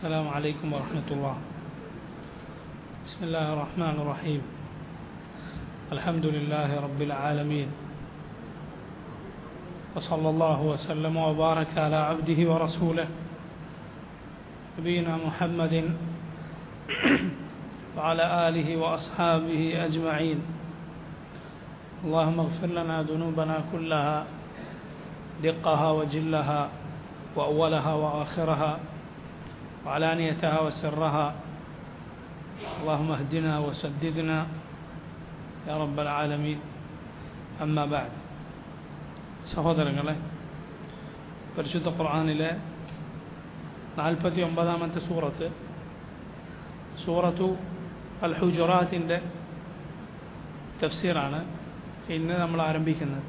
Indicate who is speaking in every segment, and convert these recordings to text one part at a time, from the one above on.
Speaker 1: السلام عليكم ورحمة الله بسم الله الرحمن الرحيم الحمد لله رب العالمين وصلى الله وسلم وبارك على عبده ورسوله نبينا محمد وعلى آله وأصحابه أجمعين اللهم اغفر لنا ذنوبنا كلها دقها وجلها وأولها وآخرها وعلانيتها وسرها اللهم اهدنا وسددنا يا رب العالمين أما بعد സഹോദരങ്ങളെ പരിശുദ്ധ ഖുർആാനിലെ നാൽപ്പത്തി ഒമ്പതാമത്തെ സൂറത്ത് സൂറത്തു അൽ ഹുജറാത്തിൻ്റെ തഫ്സീറാണ് ഇന്ന് നമ്മൾ ആരംഭിക്കുന്നത്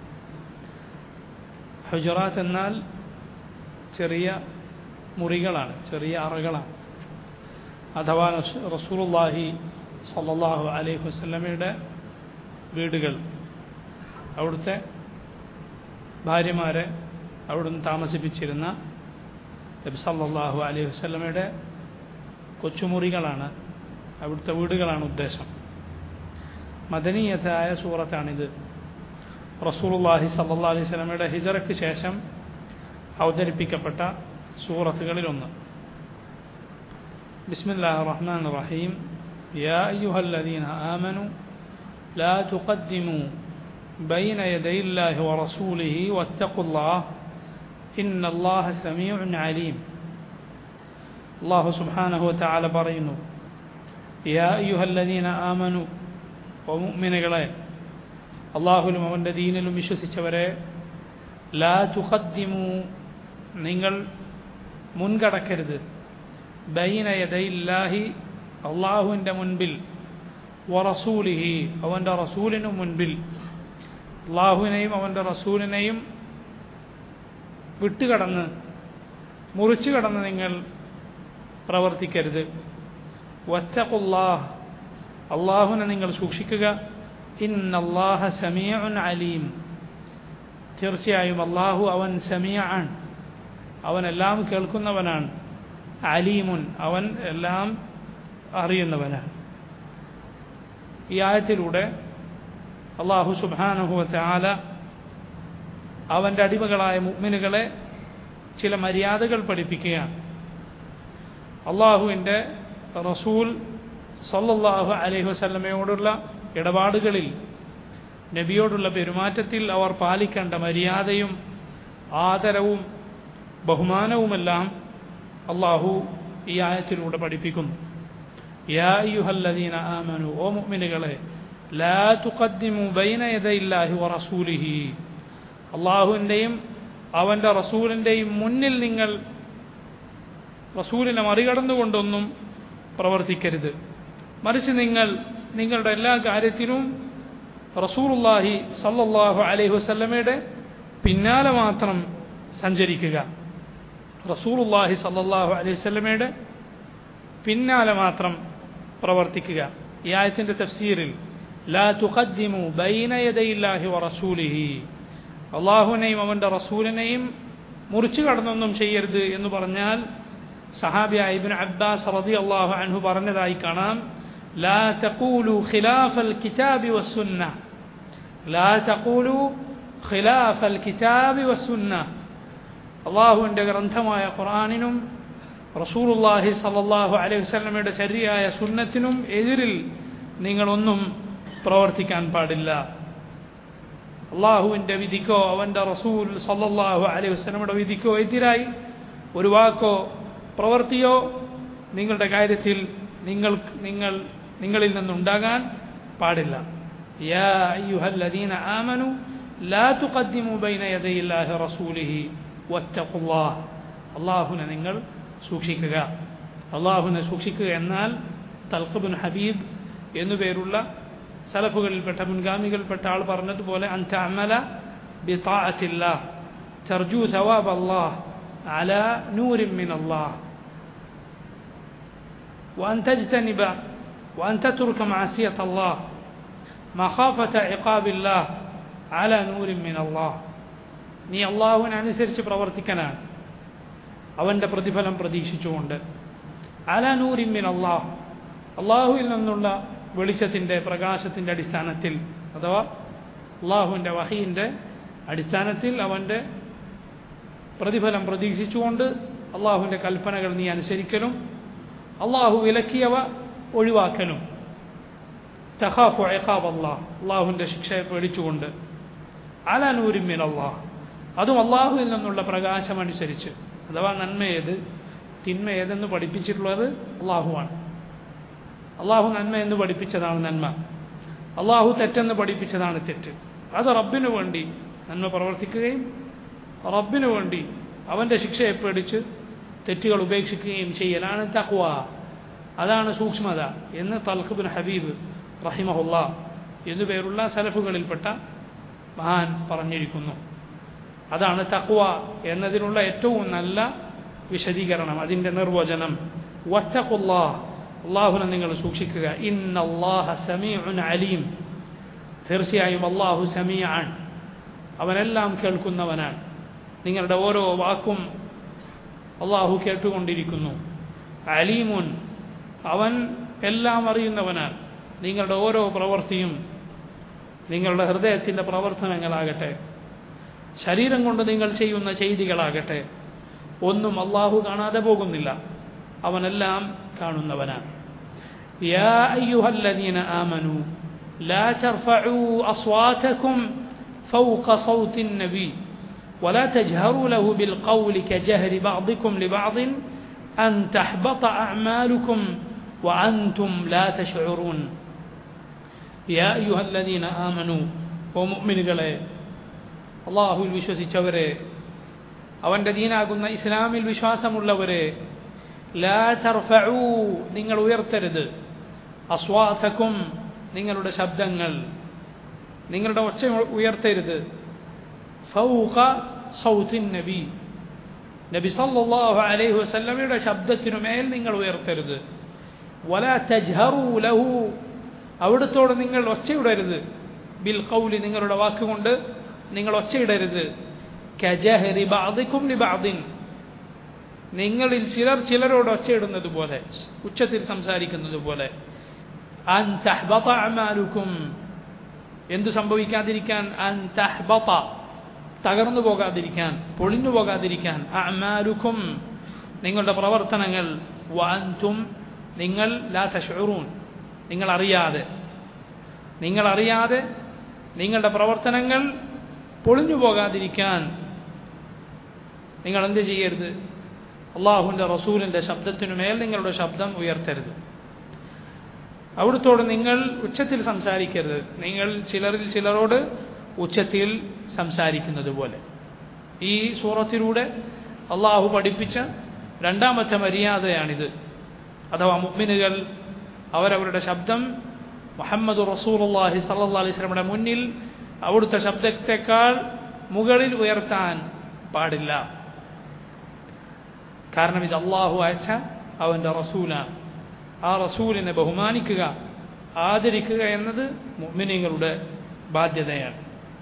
Speaker 1: ഹുജറാത്ത് എന്നാൽ ചെറിയ മുറികളാണ് ചെറിയ അറകളാണ് അഥവാ റസൂലുള്ളാഹി സല്ലല്ലാഹു അലൈഹി വസല്ലമയുടെ വീടുകൾ അവിടുത്തെ ഭാര്യമാരെ അവിടുന്ന് താമസിപ്പിച്ചിരുന്ന നബി സല്ലല്ലാഹു അലൈഹി വസല്ലമയുടെ കൊച്ചുമുറികളാണ് അവിടുത്തെ വീടുകളാണ് ഉദ്ദേശം മദനീയത്തായ സൂറത്താണിത് റസൂലുള്ളാഹി സല്ലല്ലാഹു അലൈഹി വസല്ലമയുടെ ഹിജറയ്ക്ക് ശേഷം അവതരിപ്പിക്കപ്പെട്ട സൂറത്തുകളിലൊന്ന് بسم الله الرحمن الرحيم يا أيها الذين آمنوا لا تقدموا بين يدي الله ورسوله واتقوا الله إن الله سميع عليم الله سبحانه وتعالى പറയുന്നു يا أيها الذين آمنوا ومؤمنകളെ അള്ളാഹുലും അവൻ്റെ ദീനിലും വിശ്വസിച്ചവരെ ലാ തുഖദ്ദിമു നിങ്ങൾ മുൻകടക്കരുത് ബൈനയതയില്ലാഹി അള്ളാഹുവിൻ്റെ മുൻപിൽ വറസൂലിഹി അവൻ്റെ റസൂലിനു മുൻപിൽ അള്ളാഹുവിനെയും അവൻ്റെ റസൂലിനെയും വിട്ടുകടന്ന് മുറിച്ചു കടന്ന് നിങ്ങൾ പ്രവർത്തിക്കരുത് വറ്റഖുല്ലാഹ് അള്ളാഹുവിനെ നിങ്ങൾ സൂക്ഷിക്കുക ഇന്നല്ലാഹ സമീഉൻ അലീം തീർച്ചയായും അള്ളാഹു അവൻ സമീആൻ അവൻ എല്ലാം കേൾക്കുന്നവനാണ് അലീമുൻ അവൻ എല്ലാം അറിയുന്നവനാണ് ഈ ആയത്തിലൂടെ അള്ളാഹു സുബാനഹുവത്തെ ആല അവൻ്റെ അടിമകളായ മുഗ്മിനുകളെ ചില മര്യാദകൾ പഠിപ്പിക്കുകയാണ് അള്ളാഹുവിൻ്റെ റസൂൽ സല്ലല്ലാഹു അലൈഹി വസല്ലമയോടുള്ള ഇടപാടുകളിൽ നബിയോടുള്ള പെരുമാറ്റത്തിൽ അവർ പാലിക്കേണ്ട മര്യാദയും ആദരവും ബഹുമാനവുമെല്ലാം അള്ളാഹു ഈ ആയത്തിലൂടെ പഠിപ്പിക്കുന്നു യാ യുഹല്ലദീന ആമനു ഓ മുഅ്മിനുകളെ ലാ തുഖദ്ദിമു ബൈന യദയില്ലാഹി വറസൂലിഹി അള്ളാഹുവിൻ്റെയും അവൻ്റെ റസൂലിൻ്റെയും മുന്നിൽ നിങ്ങൾ റസൂലിനെ മറികടന്നുകൊണ്ടൊന്നും പ്രവർത്തിക്കരുത് മറിച്ച് നിങ്ങൾ നിങ്ങളുടെ എല്ലാ കാര്യത്തിലും റസൂലുള്ളാഹി സല്ലല്ലാഹു അലൈഹി വസല്ലമയുടെ പിന്നാലെ മാത്രം സഞ്ചരിക്കുക റസൂലുള്ളാഹി സല്ലല്ലാഹു അലൈഹി വസല്ലമയുടെ പിന്നാലെ മാത്രം പ്രവർത്തിക്കുക ഈ ആയത്തിൻ്റെ തഫ്സീറിൽ ലാ തുഖദ്ദിമു ബൈന യദയില്ലാഹി വറസൂലിഹി അള്ളാഹുവിനെയും അവൻ്റെ റസൂലിനെയും മുറിച്ചു കടന്നൊന്നും ചെയ്യരുത് എന്ന് പറഞ്ഞാൽ സഹാബിയ ഇബ്നു അബ്ബാസ് റളിയല്ലാഹു അൻഹു പറഞ്ഞതായി കാണാം لا تقولوا خلاف الكتاب والسنة لا تقولوا خلاف الكتاب والسنة അള്ളാഹുവിൻ്റെ ഗ്രന്ഥമായ ഖുർആാനിനും റസൂലുള്ളാഹി സല്ലല്ലാഹു അലൈഹി വസല്ലമയുടെ ശരിയായ സുന്നത്തിനും എതിരിൽ നിങ്ങളൊന്നും പ്രവർത്തിക്കാൻ പാടില്ല അള്ളാഹുവിൻ്റെ വിധിക്കോ അവൻ്റെ റസൂൽ സല്ലല്ലാഹു അലൈഹി വസല്ലമയുടെ വിധിക്കോ എതിരായി ഒരു വാക്കോ പ്രവൃത്തിയോ നിങ്ങളുടെ കാര്യത്തിൽ നിങ്ങൾ നിങ്ങൾ നിങ്ങളിൽ നിന്നുണ്ടാകാൻ പാടില്ല യാ അയ്യുഹല്ലദീന ആമനു ലാ തുഖദ്ദിമു ബൈന യദയില്ലാഹി റസൂലിഹി വത്തഖുല്ലാഹ് അള്ളാഹുവിനെ നിങ്ങൾ സൂക്ഷിക്കുക അള്ളാഹുവിനെ സൂക്ഷിക്കുക എന്നാൽ തൽഖബുൻ ഹബീബ് എന്നു പേരുള്ള സലഫുകളിൽപ്പെട്ട മുൻഗാമികളിൽപ്പെട്ട ആൾ പറഞ്ഞതുപോലെ അൻത അമല ബിതാഅത്തില്ല തർജു സവാബ് അള്ളാഹ് അല നൂരിൻ മിൻ അള്ളാഹ് وأن تجتنب وأن تترك معصية الله مخافة عقاب الله على نور من الله നീ അള്ളാഹുവിനനുസരിച്ച് പ്രവർത്തിക്കാനാണ് അവൻ്റെ പ്രതിഫലം പ്രതീക്ഷിച്ചുകൊണ്ട് അല നൂരിമിൻ അള്ളാഹ് അള്ളാഹുവിൽ നിന്നുള്ള വെളിച്ചത്തിൻ്റെ പ്രകാശത്തിൻ്റെ അടിസ്ഥാനത്തിൽ അഥവാ അള്ളാഹുവിൻ്റെ വഹീൻ്റെ അടിസ്ഥാനത്തിൽ അവൻ്റെ പ്രതിഫലം പ്രതീക്ഷിച്ചുകൊണ്ട് അള്ളാഹുവിൻ്റെ കൽപ്പനകൾ നീ അനുസരിക്കലും അള്ളാഹു വിലക്കിയവ ഒഴിവാക്കലും തഹാഫു എഖാബ് അള്ളാഹ് അള്ളാഹുവിൻ്റെ ശിക്ഷയെ പേടിച്ചുകൊണ്ട് അല നൂരിമിൻ അള്ളാഹ് അതും അള്ളാഹുവിൽ നിന്നുള്ള പ്രകാശമനുസരിച്ച് അഥവാ നന്മ ഏത് തിന്മ ഏതെന്ന് പഠിപ്പിച്ചിട്ടുള്ളത് അള്ളാഹുവാണ് അള്ളാഹു നന്മ എന്ന് പഠിപ്പിച്ചതാണ് നന്മ അള്ളാഹു തെറ്റെന്ന് പഠിപ്പിച്ചതാണ് തെറ്റ് അത് റബ്ബിനു വേണ്ടി നന്മ പ്രവർത്തിക്കുകയും റബ്ബിനു വേണ്ടി അവൻ്റെ ശിക്ഷയെ പേടിച്ച് തെറ്റുകൾ ഉപേക്ഷിക്കുകയും ചെയ്യലാണ് തഹ്വ അതാണ് സൂക്ഷ്മത എന്ന് തൽഖബിൻ ഹബീബ് റഹിമഹുല്ല എന്നു പേരുള്ള സലഫുകളിൽപ്പെട്ട മഹാൻ പറഞ്ഞിരിക്കുന്നു അതാണ് തഖ്വ എന്നതിനുള്ള ഏറ്റവും നല്ല വിശദീകരണം അതിൻ്റെ നിർവചനം വത്തഖുല്ലാ അള്ളാഹുനെ നിങ്ങൾ സൂക്ഷിക്കുക ഇന്നല്ലാഹ സമീഉൻ അലീം തീർച്ചയായും അള്ളാഹു സമീആൻ അവനെല്ലാം കേൾക്കുന്നവനാണ് നിങ്ങളുടെ ഓരോ വാക്കും അള്ളാഹു കേട്ടുകൊണ്ടിരിക്കുന്നു അലീമുൻ അവൻ എല്ലാം അറിയുന്നവനാണ് നിങ്ങളുടെ ഓരോ പ്രവൃത്തിയും നിങ്ങളുടെ ഹൃദയത്തിൻ്റെ പ്രവർത്തനങ്ങളാകട്ടെ ശരീരം കൊണ്ട് നിങ്ങൾ ചെയ്യുന്ന ചെയ്തികളാകട്ടെ ഒന്നും അള്ളാഹു കാണാതെ പോകുന്നില്ല അവനെല്ലാം കാണുന്നവനാണ് يا أيها الذين آمنوا لا ترفعوا أصواتكم فوق صوت النبي ولا تجهروا له بالقول كجهر بعضكم لبعض أن تحبط أعمالكم وأنتم لا تشعرون يا أيها الذين آمنوا ومؤمن അള്ളാഹുവിൽ വിശ്വസിച്ചവരെ അവൻ്റെ ദീനാകുന്ന ഇസ്ലാമിൽ വിശ്വാസമുള്ളവരെ ലാ തർഫഊ നിങ്ങൾ ഉയർത്തരുത് അസ്വാതക്കും നിങ്ങളുടെ ശബ്ദങ്ങൾ നിങ്ങളുടെ ഒച്ച ഉയർത്തരുത് ഫൗഖ സൗത്തിൻ നബി നബി സല്ലല്ലാഹു അലൈഹി വസല്ലമയുടെ ശബ്ദത്തിനു മേൽ നിങ്ങൾ ഉയർത്തരുത് വല തജ്ഹറു ലഹു അവിടത്തോട് നിങ്ങൾ ഒച്ചയിടരുത് ബിൽ കൗലി നിങ്ങളുടെ വാക്കുകൊണ്ട് നിങ്ങൾ ഒച്ചയിടരുത് കജഹരി ബാദിക്കും ലിബാദിൻ നിങ്ങളിൽ ചിലർ ചിലരോട് ഒച്ചയിടുന്നത് പോലെ ഉച്ചത്തിൽ സംസാരിക്കുന്നത് പോലെ അൻ തഹ്ബത അമാലുക്കും എന്തു സംഭവിക്കാതിരിക്കാൻ അൻ തഹ്ബത തകർന്നു പോകാതിരിക്കാൻ പൊളിഞ്ഞു പോകാതിരിക്കാൻ അമാലുക്കും നിങ്ങളുടെ പ്രവർത്തനങ്ങൾ വാൻതും നിങ്ങൾ ലാ തഷൂറൂൻ നിങ്ങൾ അറിയാതെ നിങ്ങൾ അറിയാതെ നിങ്ങളുടെ പ്രവർത്തനങ്ങൾ പൊളിഞ്ഞു പോകാതിരിക്കാൻ നിങ്ങൾ എന്ത് ചെയ്യരുത് അള്ളാഹുവിൻ്റെ റസൂലിൻ്റെ ശബ്ദത്തിനു മേൽ നിങ്ങളുടെ ശബ്ദം ഉയർത്തരുത് അവിടുത്തോട് നിങ്ങൾ ഉച്ചത്തിൽ സംസാരിക്കരുത് നിങ്ങൾ ചിലരിൽ ചിലരോട് ഉച്ചത്തിൽ സംസാരിക്കുന്നത് പോലെ ഈ സൂറത്തിലൂടെ അള്ളാഹു പഠിപ്പിച്ച രണ്ടാമത്തെ മര്യാദയാണിത് അഥവാ മുഗ്മിനുകൾ അവരവരുടെ ശബ്ദം മുഹമ്മദ് റസൂലുള്ളാഹി സല്ലല്ലാഹു അലൈഹി വസല്ലമയുടെ മുന്നിൽ അവിടുത്തെ ശബ്ദത്തെക്കാൾ മുകളിൽ ഉയർത്താൻ പാടില്ല കാരണം ഇത് അള്ളാഹു അയച്ച അവൻ്റെ റസൂലാണ് ആ റസൂലിനെ ബഹുമാനിക്കുക ആദരിക്കുക എന്നത് മുഅ്മിനീങ്ങളുടെ ബാധ്യതയാണ്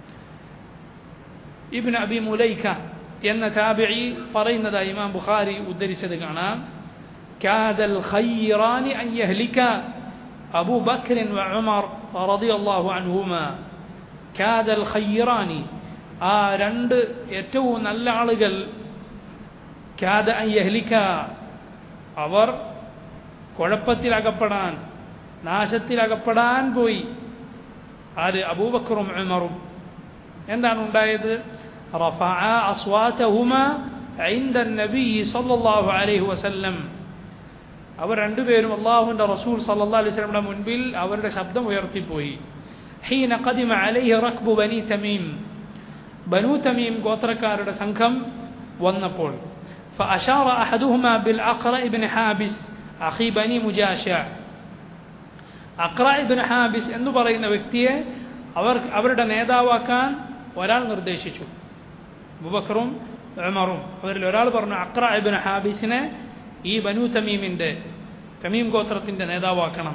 Speaker 1: ഇബ്ൻ അബി മുലൈക്ക എന്ന താബിഈ പറയുന്നതായി ഇമാം ബുഖാരി ഉദ്ധരിച്ചത് കാണാം كاد الخيران أن يهلك أبو بكر وعمر رضي الله عنهما كاد الخيران ആ രണ്ട് ഏറ്റവും നല്ല ആളുകൾ കാദ അൻ യഹ്ലിക്ക അവർ കുഴപ്പത്തിലകപ്പെടാൻ നാശത്തിലകപ്പെടാൻ പോയി ആര് അബൂബക്കറും ഉമറും എന്താണ് ഉണ്ടായത് റഫഅ അസ്വാതഹുമ عند النبي صلى الله عليه وسلم അവർ രണ്ടുപേരും അള്ളാഹുവിൻ്റെ റസൂൽ സല്ലല്ലാഹു അലൈഹി വസല്ലമയുടെ മുൻപിൽ അവരുടെ ശബ്ദം ഉയർത്തിപ്പോയി ഹീന ഖദിമ അലൈഹി റക്ബു ബനി തമീം ബനു തമീം ഗോത്രക്കാരുടെ സംഘം വന്നപ്പോൾ فأشار أحدهما بالأقرأ بن حابس أخي بني مجاشع അക്ര ഇബിൻ ഹാബിസ് എന്ന് പറയുന്ന വ്യക്തിയെ അവർ അവരുടെ നേതാവാക്കാൻ ഒരാൾ നിർദ്ദേശിച്ചു ബുബക്കറും ഉമറും അവരിൽ ഒരാൾ പറഞ്ഞു അക്ര ഇബിൻ ഹാബിസിനെ ഈ ബനു തമീമിൻ്റെ തമീം ഗോത്രത്തിൻ്റെ നേതാവാക്കണം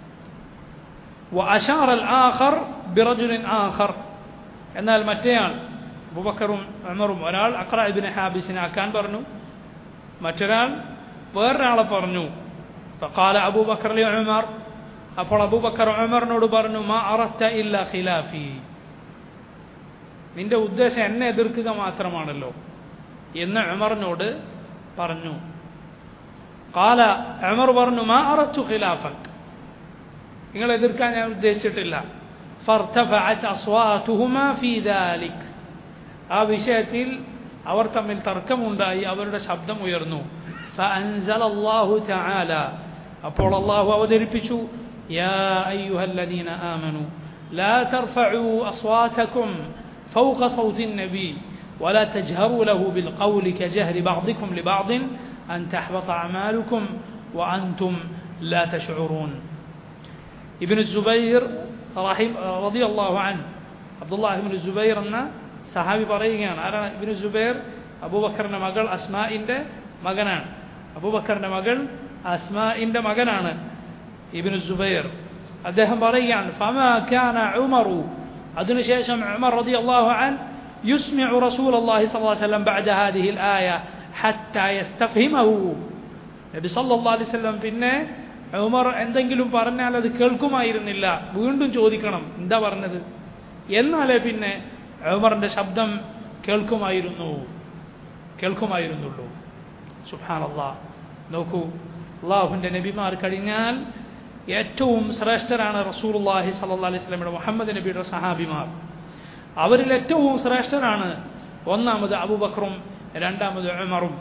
Speaker 1: وأشار الآخر برجل آخر എന്നാൽ മറ്റേയാൾ ബുബക്കറും ഉമറും ഒരാൾ അക്ര ഇബിൻ ഹാബിസിനെ ആക്കാൻ പറഞ്ഞു മറ്റൊരാൾ വേറൊരാളെ പറഞ്ഞു فقال أبو بكر لعمر അപ്പോൾ അബൂബക്കർ ഉമറിനോട് പറഞ്ഞു മാ അറത്ത ഇല്ല ഖിലാഫി നിന്റെ ഉദ്ദേശം എന്നെ എതിർക്കുക മാത്രമാണല്ലോ എന്ന് ഉമറിനോട് പറഞ്ഞു കാല ഉമർ പറഞ്ഞു മാ അറച്ചു ഖിലാഫക് നിങ്ങൾ എതിർക്കാൻ ഞാൻ ഉദ്ദേശിച്ചിട്ടില്ല فارتفعت أصواتهما في ذلك ആ വിഷയത്തിൽ അവർ തമ്മിൽ തർക്കമുണ്ടായി അവരുടെ ശബ്ദം ഉയർന്നു فأنزل الله تعالى അപ്പോൾ അള്ളാഹു അവതരിപ്പിച്ചു يا أيها الذين آمنوا لا ترفعوا أصواتكم فوق صوت النبي ولا تجهروا له بالقول كجهر بعضكم لبعض أن تحبط أعمالكم وأنتم لا تشعرون ابن الزبير റഹിം റതി അള്ളാഹു അൻ അബ്ദുല്ലാഹിബിൻ ജുബൈർ എന്ന സഹാബി പറയുകയാണ് ആരാണ് ഇബിൻ ജുബൈർ അബൂബക്കറിന്റെ മകൾ അസ്മാഇന്റെ മകനാണ് അബൂബക്കറിന്റെ മകൾ അസ്മാഇന്റെ മകനാണ് ഇബിൻ ജുബൈർ അദ്ദേഹം പറയുകയാണ് ഫമാ കാന ഉമറു അതിനുശേഷം ഉമർ റതി അള്ളാഹു അൻ يسمع رسول الله صلى الله عليه وسلم بعد هذه الآية حتى يستفهمه നബി സല്ലല്ലാഹു അലൈഹി വസല്ലം പിന്നെ ഉമർ എന്തെങ്കിലും പറഞ്ഞാൽ അത് കേൾക്കുമായിരുന്നില്ല വീണ്ടും ചോദിക്കണം എന്താ പറഞ്ഞത് എന്നാലേ പിന്നെ ഉമറിന്റെ ശബ്ദം കേൾക്കുമായിരുന്നു കേൾക്കുമായിരുന്നുള്ളൂ സുഹാനല്ലാ നോക്കൂ അള്ളാഹുവിൻ്റെ നബിമാർ കഴിഞ്ഞാൽ ഏറ്റവും ശ്രേഷ്ഠരാണ് റസൂലുള്ളാഹി സല്ലല്ലാഹു അലൈഹി വസല്ലമയുടെ മുഹമ്മദ് നബിയുടെ സഹാബിമാർ അവരിൽ ഏറ്റവും ശ്രേഷ്ഠരാണ് ഒന്നാമത് അബൂബക്കറും രണ്ടാമത് ഉമറും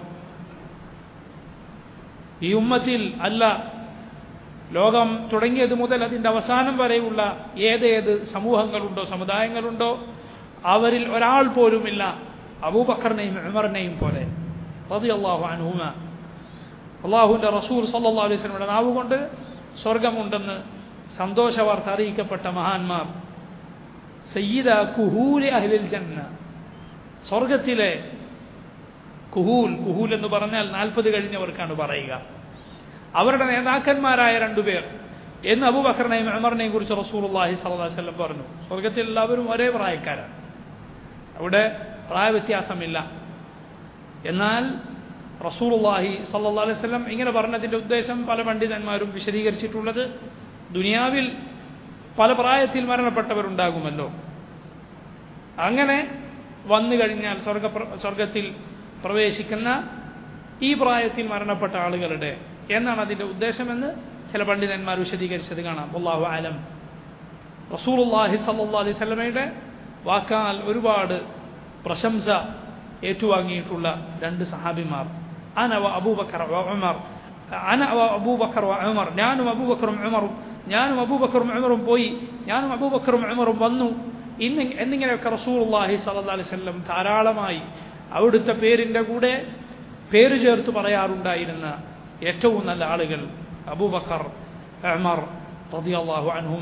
Speaker 1: ഈ ഉമ്മത്തിൽ അല്ല ലോകം തുടങ്ങിയത് മുതൽ അതിൻ്റെ അവസാനം വരെയുള്ള ഏതേത് സമൂഹങ്ങളുണ്ടോ സമുദായങ്ങളുണ്ടോ അവരിൽ ഒരാൾ പോലുമില്ല അബൂബക്കറിനെയും ഉമറിനെയും പോലെ റതി അള്ളാഹു അനുഹുമ അള്ളാഹുവിൻ്റെ റസൂൽ സല്ലാ അലൈഹി സ്വലമിയുടെ നാവ് കൊണ്ട് സ്വർഗമുണ്ടെന്ന് സന്തോഷവാർത്ത അറിയിക്കപ്പെട്ട മഹാന്മാർ സയ്യിദ കുഹൂലെ അഹ്ലിൽ ജന്ന സ്വർഗത്തിലെ കുഹൂൽ കുഹൂൽ എന്ന് പറഞ്ഞാൽ നാൽപ്പത് കഴിഞ്ഞവർക്കാണ് പറയുക അവരുടെ നേതാക്കന്മാരായ രണ്ടുപേർ എന്ന് അബൂബക്കറിനെയും ഉമറിനെയും കുറിച്ച് റസൂലുള്ളാഹി സ്വല്ലല്ലാഹി വസല്ലം പറഞ്ഞു സ്വർഗത്തിൽ എല്ലാവരും ഒരേ പ്രായക്കാരാണ് അവിടെ പ്രായവ്യത്യാസമില്ല എന്നാൽ റസൂലുള്ളാഹി സല്ലല്ലാഹി അലൈഹി വസല്ലം ഇങ്ങനെ പറഞ്ഞതിൻ്റെ ഉദ്ദേശം പല പണ്ഡിതന്മാരും വിശദീകരിച്ചിട്ടുള്ളത് ദുനിയാവിൽ പല പ്രായത്തിൽ മരണപ്പെട്ടവരുണ്ടാകുമല്ലോ അങ്ങനെ വന്നു കഴിഞ്ഞാൽ സ്വർഗ സ്വർഗത്തിൽ പ്രവേശിക്കുന്ന ഈ പ്രായത്തിൽ മരണപ്പെട്ട ആളുകളുടെ എന്നാണ് അതിൻ്റെ ഉദ്ദേശമെന്ന് ചില പണ്ഡിതന്മാർ വിശദീകരിച്ചത് കാണാം അള്ളാഹു ആലം റസൂലുള്ളാഹി സല്ലല്ലാഹു അലൈഹി വസല്ലമയുടെ വാക്കാൽ ഒരുപാട് പ്രശംസ ഏറ്റുവാങ്ങിയിട്ടുള്ള രണ്ട് സഹാബിമാർ അന വ അബൂബക്കർ വ ഉമർ അന വ അബൂബക്കർ വ ഉമർ ഞാനും അബൂബക്കറും ഉമറും ഞാനും അബൂബക്കറും ഉമറും പോയി ഞാനും അബൂബക്കറും ഉമറും വന്നു ഇന്ന് എന്നിങ്ങനെയൊക്കെ റസൂലുള്ളാഹി സല്ലല്ലാഹു അലൈഹി വസല്ലം ധാരാളമായി അവിടുത്തെ പേരിൻ്റെ കൂടെ പേര് ചേർത്ത് പറയാറുണ്ടായിരുന്ന ഏറ്റവും നല്ല ആളുകൾ അബൂബക്കർ ഉമർ റളിയല്ലാഹു അൻഹുമ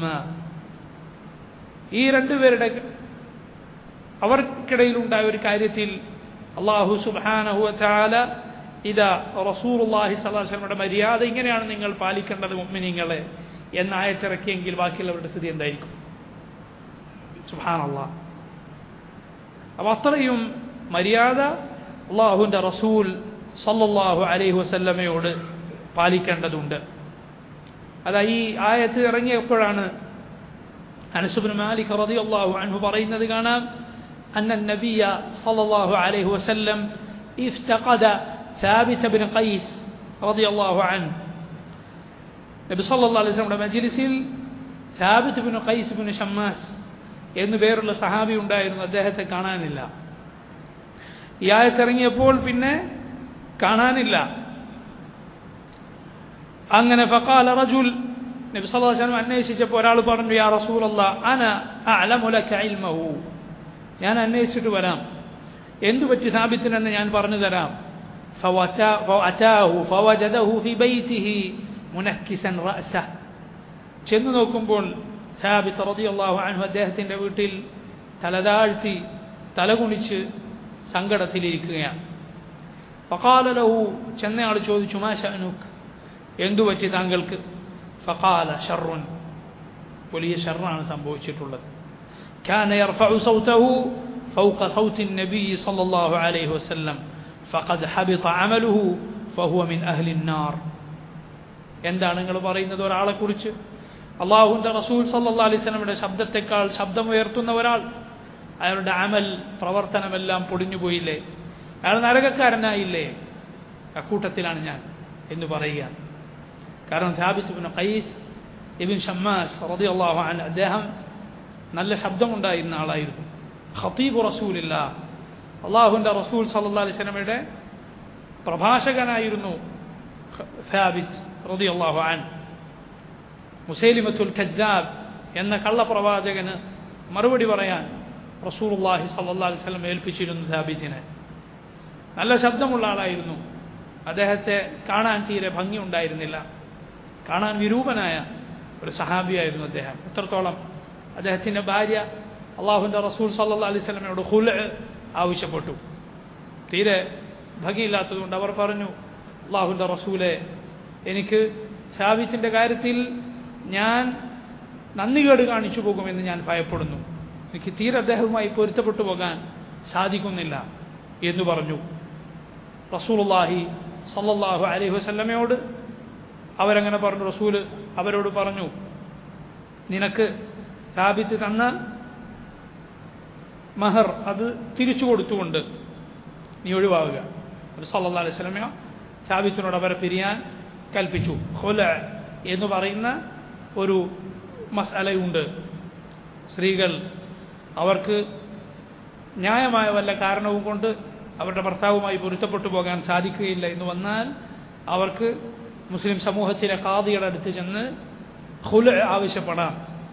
Speaker 1: ഈ രണ്ടുപേരുടെ അവർക്കിടയിലുണ്ടായ ഒരു കാര്യത്തിൽ അള്ളാഹു സുബ്ഹാനഹു വതആല ഇതാ റസൂലുള്ളാഹി സ്വല്ലല്ലാഹു അലൈഹി വസല്ലമയുടെ മര്യാദ ഇങ്ങനെയാണ് നിങ്ങൾ പാലിക്കേണ്ടത് മുഅ്മിനീങ്ങളെ എന്ന് ആയത്തിറക്കിയെങ്കിൽ ബാക്കിയുള്ളവരുടെ സ്ഥിതി എന്തായിരിക്കും സുബ്ഹാനല്ലാഹ് അപ്പോൾ അത്രയും മര്യാദ അള്ളാഹുവിൻ്റെ റസൂൽ സല്ലല്ലാഹു അലൈഹി വസല്ലമയോട് പാലിക്കേണ്ടതുണ്ട് അതാ ഈ ആയത്ത് ഇറങ്ങിയപ്പോഴാണ് അനസുബിൻ മാലിക് റളിയല്ലാഹു അൻഹു പറയുന്നത് കാണാം أن النبي صلى الله عليه وسلم افتقد ثابت بن قيس رضي الله عنه നബി സല്ലല്ലാഹു അലൈഹി വസല്ലമയുടെ മജ്ലിസിൽ Thabit bin Qais bin Shammas എന്നു പേരുള്ള സഹാബി ഉണ്ടായിരുന്നു അദ്ദേഹത്തെ കാണാനില്ല ഈ ആയത്തിറങ്ങിയപ്പോൾ പിന്നെ കാണാനില്ല അങ്ങനെ ഫഖാല റജുൽ നബി സല്ലല്ലാഹു അലൈഹി വസല്ലം അന്വേഷിച്ചപ്പോൾ ഒരാൾ പറഞ്ഞു യാ റസൂലല്ലാഹ് അന അഅലമു ലക ഇൽമഹു ഞാൻ അന്വേഷിച്ചിട്ട് വരാം എന്തു പറ്റി സാബിത്തിനെന്ന് ഞാൻ പറഞ്ഞു തരാം ഫഅതാഹു ഫവജദഹു ഫി ബൈതിഹി മുനക്കിസൻ റഅസ ചെന്ന് നോക്കുമ്പോൾ സാബിത്ത് റളിയല്ലാഹു അൻഹു അദ്ദേഹത്തിൻ്റെ വീട്ടിൽ തലതാഴ്ത്തി തലകുണിച്ച് സങ്കടത്തിലിരിക്കുകയാണ് ഫഖാല ലഹു ചെന്നയാൾ ചോദിച്ചു മാ ഷഅനുക് എന്തു പറ്റി താങ്കൾക്ക് ഫഖാല ഷർറുൻ വലിയ ഷർറാണ് സംഭവിച്ചിട്ടുള്ളത് كان يرفع صوته فوق صوت النبي صلى الله عليه وسلم فقد حبط عمله فهو من أهل النار എന്താണ് നിങ്ങൾ പറയുന്നത് ഒരാളെക്കുറിച്ച് അള്ളാഹുവിൻ്റെ റസൂൽ സല്ലാ അലൈഹി സ്വലമിയുടെ ശബ്ദത്തെക്കാൾ ശബ്ദമുയർത്തുന്ന ഒരാൾ അയാളുടെ അമൽ പ്രവർത്തനമെല്ലാം പൊടിഞ്ഞുപോയില്ലേ അയാൾ നരകക്കാരനായില്ലേ അക്കൂട്ടത്തിലാണ് ഞാൻ എന്ന് പറയുക കാരണം ഥാബിത്ത് ബിൻ ഖൈസ് ഇബിൻ ഷമ്മാസ് റതി അള്ളാഹു അൻ അദ്ദേഹം നല്ല ശബ്ദമുണ്ടായിരുന്ന ആളായിരുന്നു ഖത്തീബ് റസൂലില്ല അള്ളാഹുവിൻ്റെ റസൂൽ സല്ലാ അലൈഹി സ്വലമയുടെ പ്രഭാഷകനായിരുന്നു ഥാബിത്ത് റതി അള്ളാഹു അൻ മുസൈലിമത്തുൽ ഖജ്ജാബ് എന്ന കള്ളപ്രവാചകന് മറുപടി പറയാൻ റസൂലുള്ളാഹി സല്ലല്ലാഹു അലൈഹി വസല്ലം ഏൽപ്പിച്ചിരുന്നു സാബിത്തിനെ നല്ല ശബ്ദമുള്ള ആളായിരുന്നു അദ്ദേഹത്തെ കാണാൻ തീരെ ഭംഗി ഉണ്ടായിരുന്നില്ല കാണാൻ വിരൂപനായ ഒരു സഹാബിയായിരുന്നു അദ്ദേഹം എത്രത്തോളം അദ്ദേഹത്തിൻ്റെ ഭാര്യ അള്ളാഹുവിൻ്റെ റസൂൽ സല്ലല്ലാഹു അലൈഹി വസല്ലമയോട് ഹുല ആവശ്യപ്പെട്ടു തീരെ ഭംഗിയില്ലാത്തതുകൊണ്ട് അവർ പറഞ്ഞു അള്ളാഹുവിൻ്റെ റസൂലെ എനിക്ക് സാബിത്തിൻ്റെ കാര്യത്തിൽ ഞാൻ നന്ദികേട് കാണിച്ചു പോകുമെന്ന് ഞാൻ ഭയപ്പെടുന്നു എനിക്ക് തീരെ അദ്ദേഹവുമായി പൊരുത്തപ്പെട്ടു പോകാൻ സാധിക്കുന്നില്ല എന്ന് പറഞ്ഞു റസൂലുള്ളാഹി സല്ലല്ലാഹു അലൈഹി വസല്ലമയോട് അവരങ്ങനെ പറഞ്ഞു റസൂല് അവരോട് പറഞ്ഞു നിനക്ക് സാബിത്ത് തന്ന മഹർ അത് തിരിച്ചു കൊടുത്തുകൊണ്ട് നീ ഒഴിവാവുക ഒരു സല്ലല്ലാഹു അലൈഹി വസല്ലമയോ സാബിത്തിനോട് അവരെ പിരിയാൻ കൽപ്പിച്ചു ഹൊല എന്ന് പറയുന്ന ഒരു മസാലയുണ്ട് സ്ത്രീകൾ അവർക്ക് ന്യായമായ വല്ല കാരണവും കൊണ്ട് അവരുടെ ഭർത്താവുമായി പൊരുത്തപ്പെട്ടു പോകാൻ സാധിക്കുകയില്ല എന്ന് വന്നാൽ അവർക്ക് മുസ്ലിം സമൂഹത്തിലെ ഖാദിയുടെ അടുത്ത് ചെന്ന് ഹുല ആവശ്യപ്പെടാം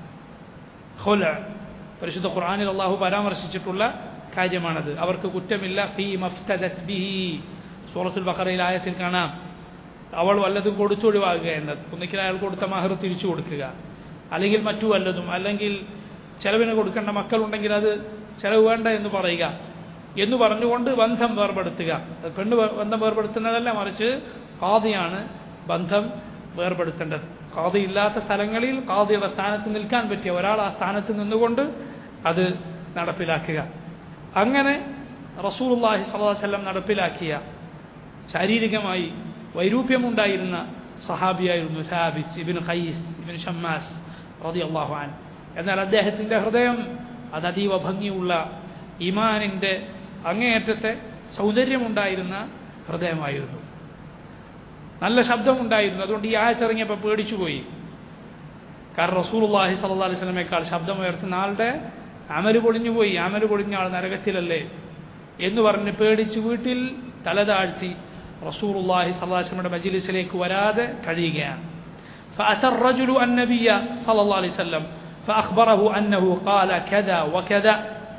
Speaker 1: ഹുല പരിശുദ്ധ ഖുർആനിൽ അള്ളാഹു പരാമർശിച്ചിട്ടുള്ള കാര്യമാണത് അവർക്ക് കുറ്റമില്ല ഫീ മഫ്തദത് ബിഹി സൂറത്തുൽ ബഖറയിൽ ആയത്തിൽ കാണാം അവൾ വല്ലതും കൊടുത്തൊഴിവാകുക എന്നത് ഒന്നിക്കൽ അയാൾ കൊടുത്ത മഹർ തിരിച്ചു കൊടുക്കുക അല്ലെങ്കിൽ മറ്റു വല്ലതും അല്ലെങ്കിൽ ചെലവിന് കൊടുക്കേണ്ട മക്കളുണ്ടെങ്കിൽ അത് ചെലവ് വേണ്ട എന്ന് പറയുക എന്ന് പറഞ്ഞുകൊണ്ട് ബന്ധം വേർപെടുത്തുക പെണ്ണ് ബന്ധം വേർപെടുത്തുന്നതല്ല മറിച്ച് കാതിയാണ് ബന്ധം വേർപെടുത്തേണ്ടത് കാതി ഇല്ലാത്ത സ്ഥലങ്ങളിൽ കാതിയുടെ സ്ഥാനത്ത് നിൽക്കാൻ പറ്റിയ ഒരാൾ ആ സ്ഥാനത്ത് നിന്നുകൊണ്ട് അത് നടപ്പിലാക്കുക അങ്ങനെ റസൂലുള്ളാഹി സ്വല്ലല്ലാഹു അലൈഹി വസല്ലം നടപ്പിലാക്കിയ ശാരീരികമായി വൈരൂപ്യമുണ്ടായിരുന്ന സഹാബിയായിരുന്നു സാബിത്ത് ഇബിൻ ഖൈസ് ഇബിൻ ഷമ്മാസ് റളിയല്ലാഹു അൻ എന്നാൽ അദ്ദേഹത്തിൻ്റെ ഹൃദയം അത് അതീവ ഭംഗിയുള്ള ഇമാനിൻ്റെ അങ്ങേയറ്റത്തെ സൗന്ദര്യമുണ്ടായിരുന്ന ഹൃദയമായിരുന്നു നല്ല ശബ്ദമുണ്ടായിരുന്നു അതുകൊണ്ട് ഈ ആയത്തിറങ്ങിയപ്പോൾ പേടിച്ചുപോയി കാരണം റസൂലുള്ളാഹി സ്വല്ലല്ലാഹു അലൈഹി വസല്ലമയേക്കാൾ ശബ്ദമുയർത്തുന്ന ആളുടെ അമല് പൊളിഞ്ഞുപോയി അമല് പൊളിഞ്ഞ ആൾ നരകത്തിലല്ലേ എന്ന് പറഞ്ഞ് പേടിച്ച് വീട്ടിൽ തല താഴ്ത്തി റസൂലുള്ളാഹി സ്വല്ലല്ലാഹു അലൈഹി വസല്ലമയുടെ മജ്ലിസിലേക്ക് വരാതെ കഴിയുകയാണ് فأتى الرجل النبي صلى الله عليه وسلم فأخبره أنه قال كذا وكذا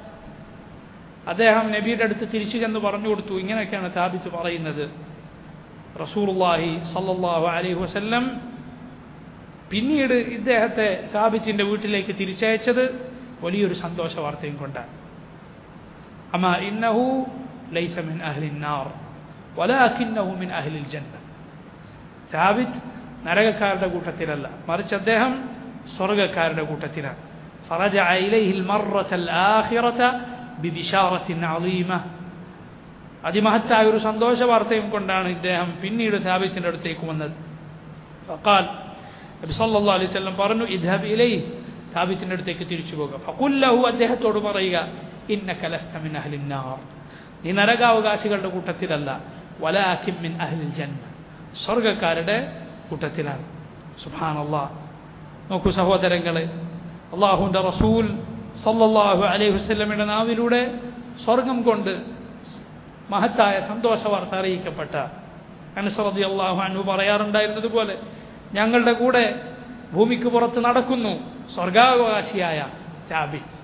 Speaker 1: അദ്ദേഹം നബിയുടെ അടുത്ത് തിരിച്ചു ചെന്ന് പറഞ്ഞു കൊടുത്തു ഇങ്ങനെയൊക്കെയാണ് താബിത്ത് പറയുന്നത് റസൂലുള്ളാഹി സല്ലല്ലാഹു അലൈഹി വസല്ലം പിന്നീട് ഇദ്ദേഹത്തെ സാബിച്ചിൻ്റെ വീട്ടിലേക്ക് തിരിച്ചയച്ചത് വലിയൊരു സന്തോഷ വാർത്തയും കൊണ്ടാണ് അമ്മ ഇന്നഹു ലൈസ മിൻ അഹ്ലിൻ നാർ വലാകിന്നഹു മിൻ അഹ്ലിൽ ജന്ന സാബിത്ത് നരകക്കാരുടെ കൂട്ടത്തിലല്ല മറിച്ച് അദ്ദേഹം സ്വർഗക്കാരുടെ കൂട്ടത്തിലാണ് فرجع إليه المرة الآخرة ببشارة عظيمة അതിമഹത്തായ ഒരു സന്തോഷ വാർത്തയും കൊണ്ടാണ് ഇദ്ദേഹം പിന്നീട് സാബിത്തിൻ്റെ അടുത്തേക്ക് വന്നത് ഫഖാൽ നബി സല്ലല്ലാഹു അലൈഹി വസല്ലം പറഞ്ഞു ഇദ്ഹബ് ഇലൈഹി സാബിത്തിൻ്റെ അടുത്തേക്ക് തിരിച്ചു പോകുക ഫഖുല്ലഹു അദ്ദേഹത്തോട് പറയുക ഇന്നക ലസ്ത മിൻ അഹ്ലിൻ നാർ നീ നരകാവകാശികളുടെ കൂട്ടത്തിലല്ല വലാകിൻ മിൻ അഹ്ലിൽ ജന്ന സ്വർഗക്കാരുടെ കൂട്ടത്തിലാണ് സുബ്ഹാനല്ലാഹ് നോക്കൂ സഹോദരങ്ങളെ അള്ളാഹുവിൻ്റെ റസൂൽ സല്ലല്ലാഹു അലൈഹി വസല്ലമയുടെ നാവിലൂടെ സ്വർഗം കൊണ്ട് മഹത്തായ സന്തോഷ വാർത്ത അറിയിക്കപ്പെട്ട അനുസറതി അള്ളാഹു അനു പറയാറുണ്ടായിരുന്നത് പോലെ ഞങ്ങളുടെ കൂടെ ഭൂമിക്ക് പുറത്ത് നടക്കുന്നു സ്വർഗാവകാശിയായ സാബിത്ത്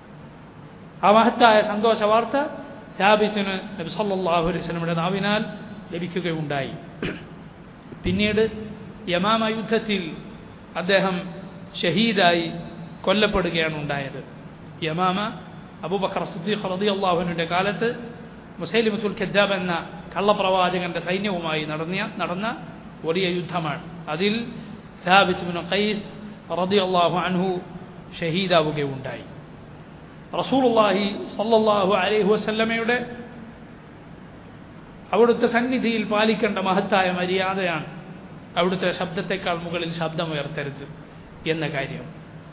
Speaker 1: ആ മഹത്തായ സന്തോഷ വാർത്ത സാബിത്തിന് നബി സല്ലല്ലാഹു അലൈഹി വസല്ലമയുടെ നാവിനാൽ ലഭിക്കുകയുണ്ടായി പിന്നീട് യമാമ യുദ്ധത്തിൽ അദ്ദേഹം ഷഹീദായി കൊല്ലപ്പെടുകയാണ് ഉണ്ടായത് യമാമ അബൂബക്കർ സിദ്ദീഖ് റളിയല്ലാഹുവിൻ്റെ കാലത്ത് മുസൈലിമത്തുൽ ഖദ്ദാബ് എന്ന കള്ളപ്രവാചകന്റെ സൈന്യവുമായി നടന്ന നടന്ന വലിയ യുദ്ധമാണ് അതിൽ സാബിത്ത് ബിൻ ഖൈസ് റളിയല്ലാഹു അൻഹു ഷഹീദാവുകയുണ്ടായി റസൂലുള്ളാഹി സല്ലല്ലാഹു അലൈഹി വസല്ലമയുടെ അവിടുത്തെ സന്നിധിയിൽ പാലിക്കേണ്ട മഹത്തായ മര്യാദയാണ് അവിടുത്തെ ശബ്ദത്തെക്കാൾ മുകളിൽ ശബ്ദമുയർത്തരുത് എന്ന കാര്യം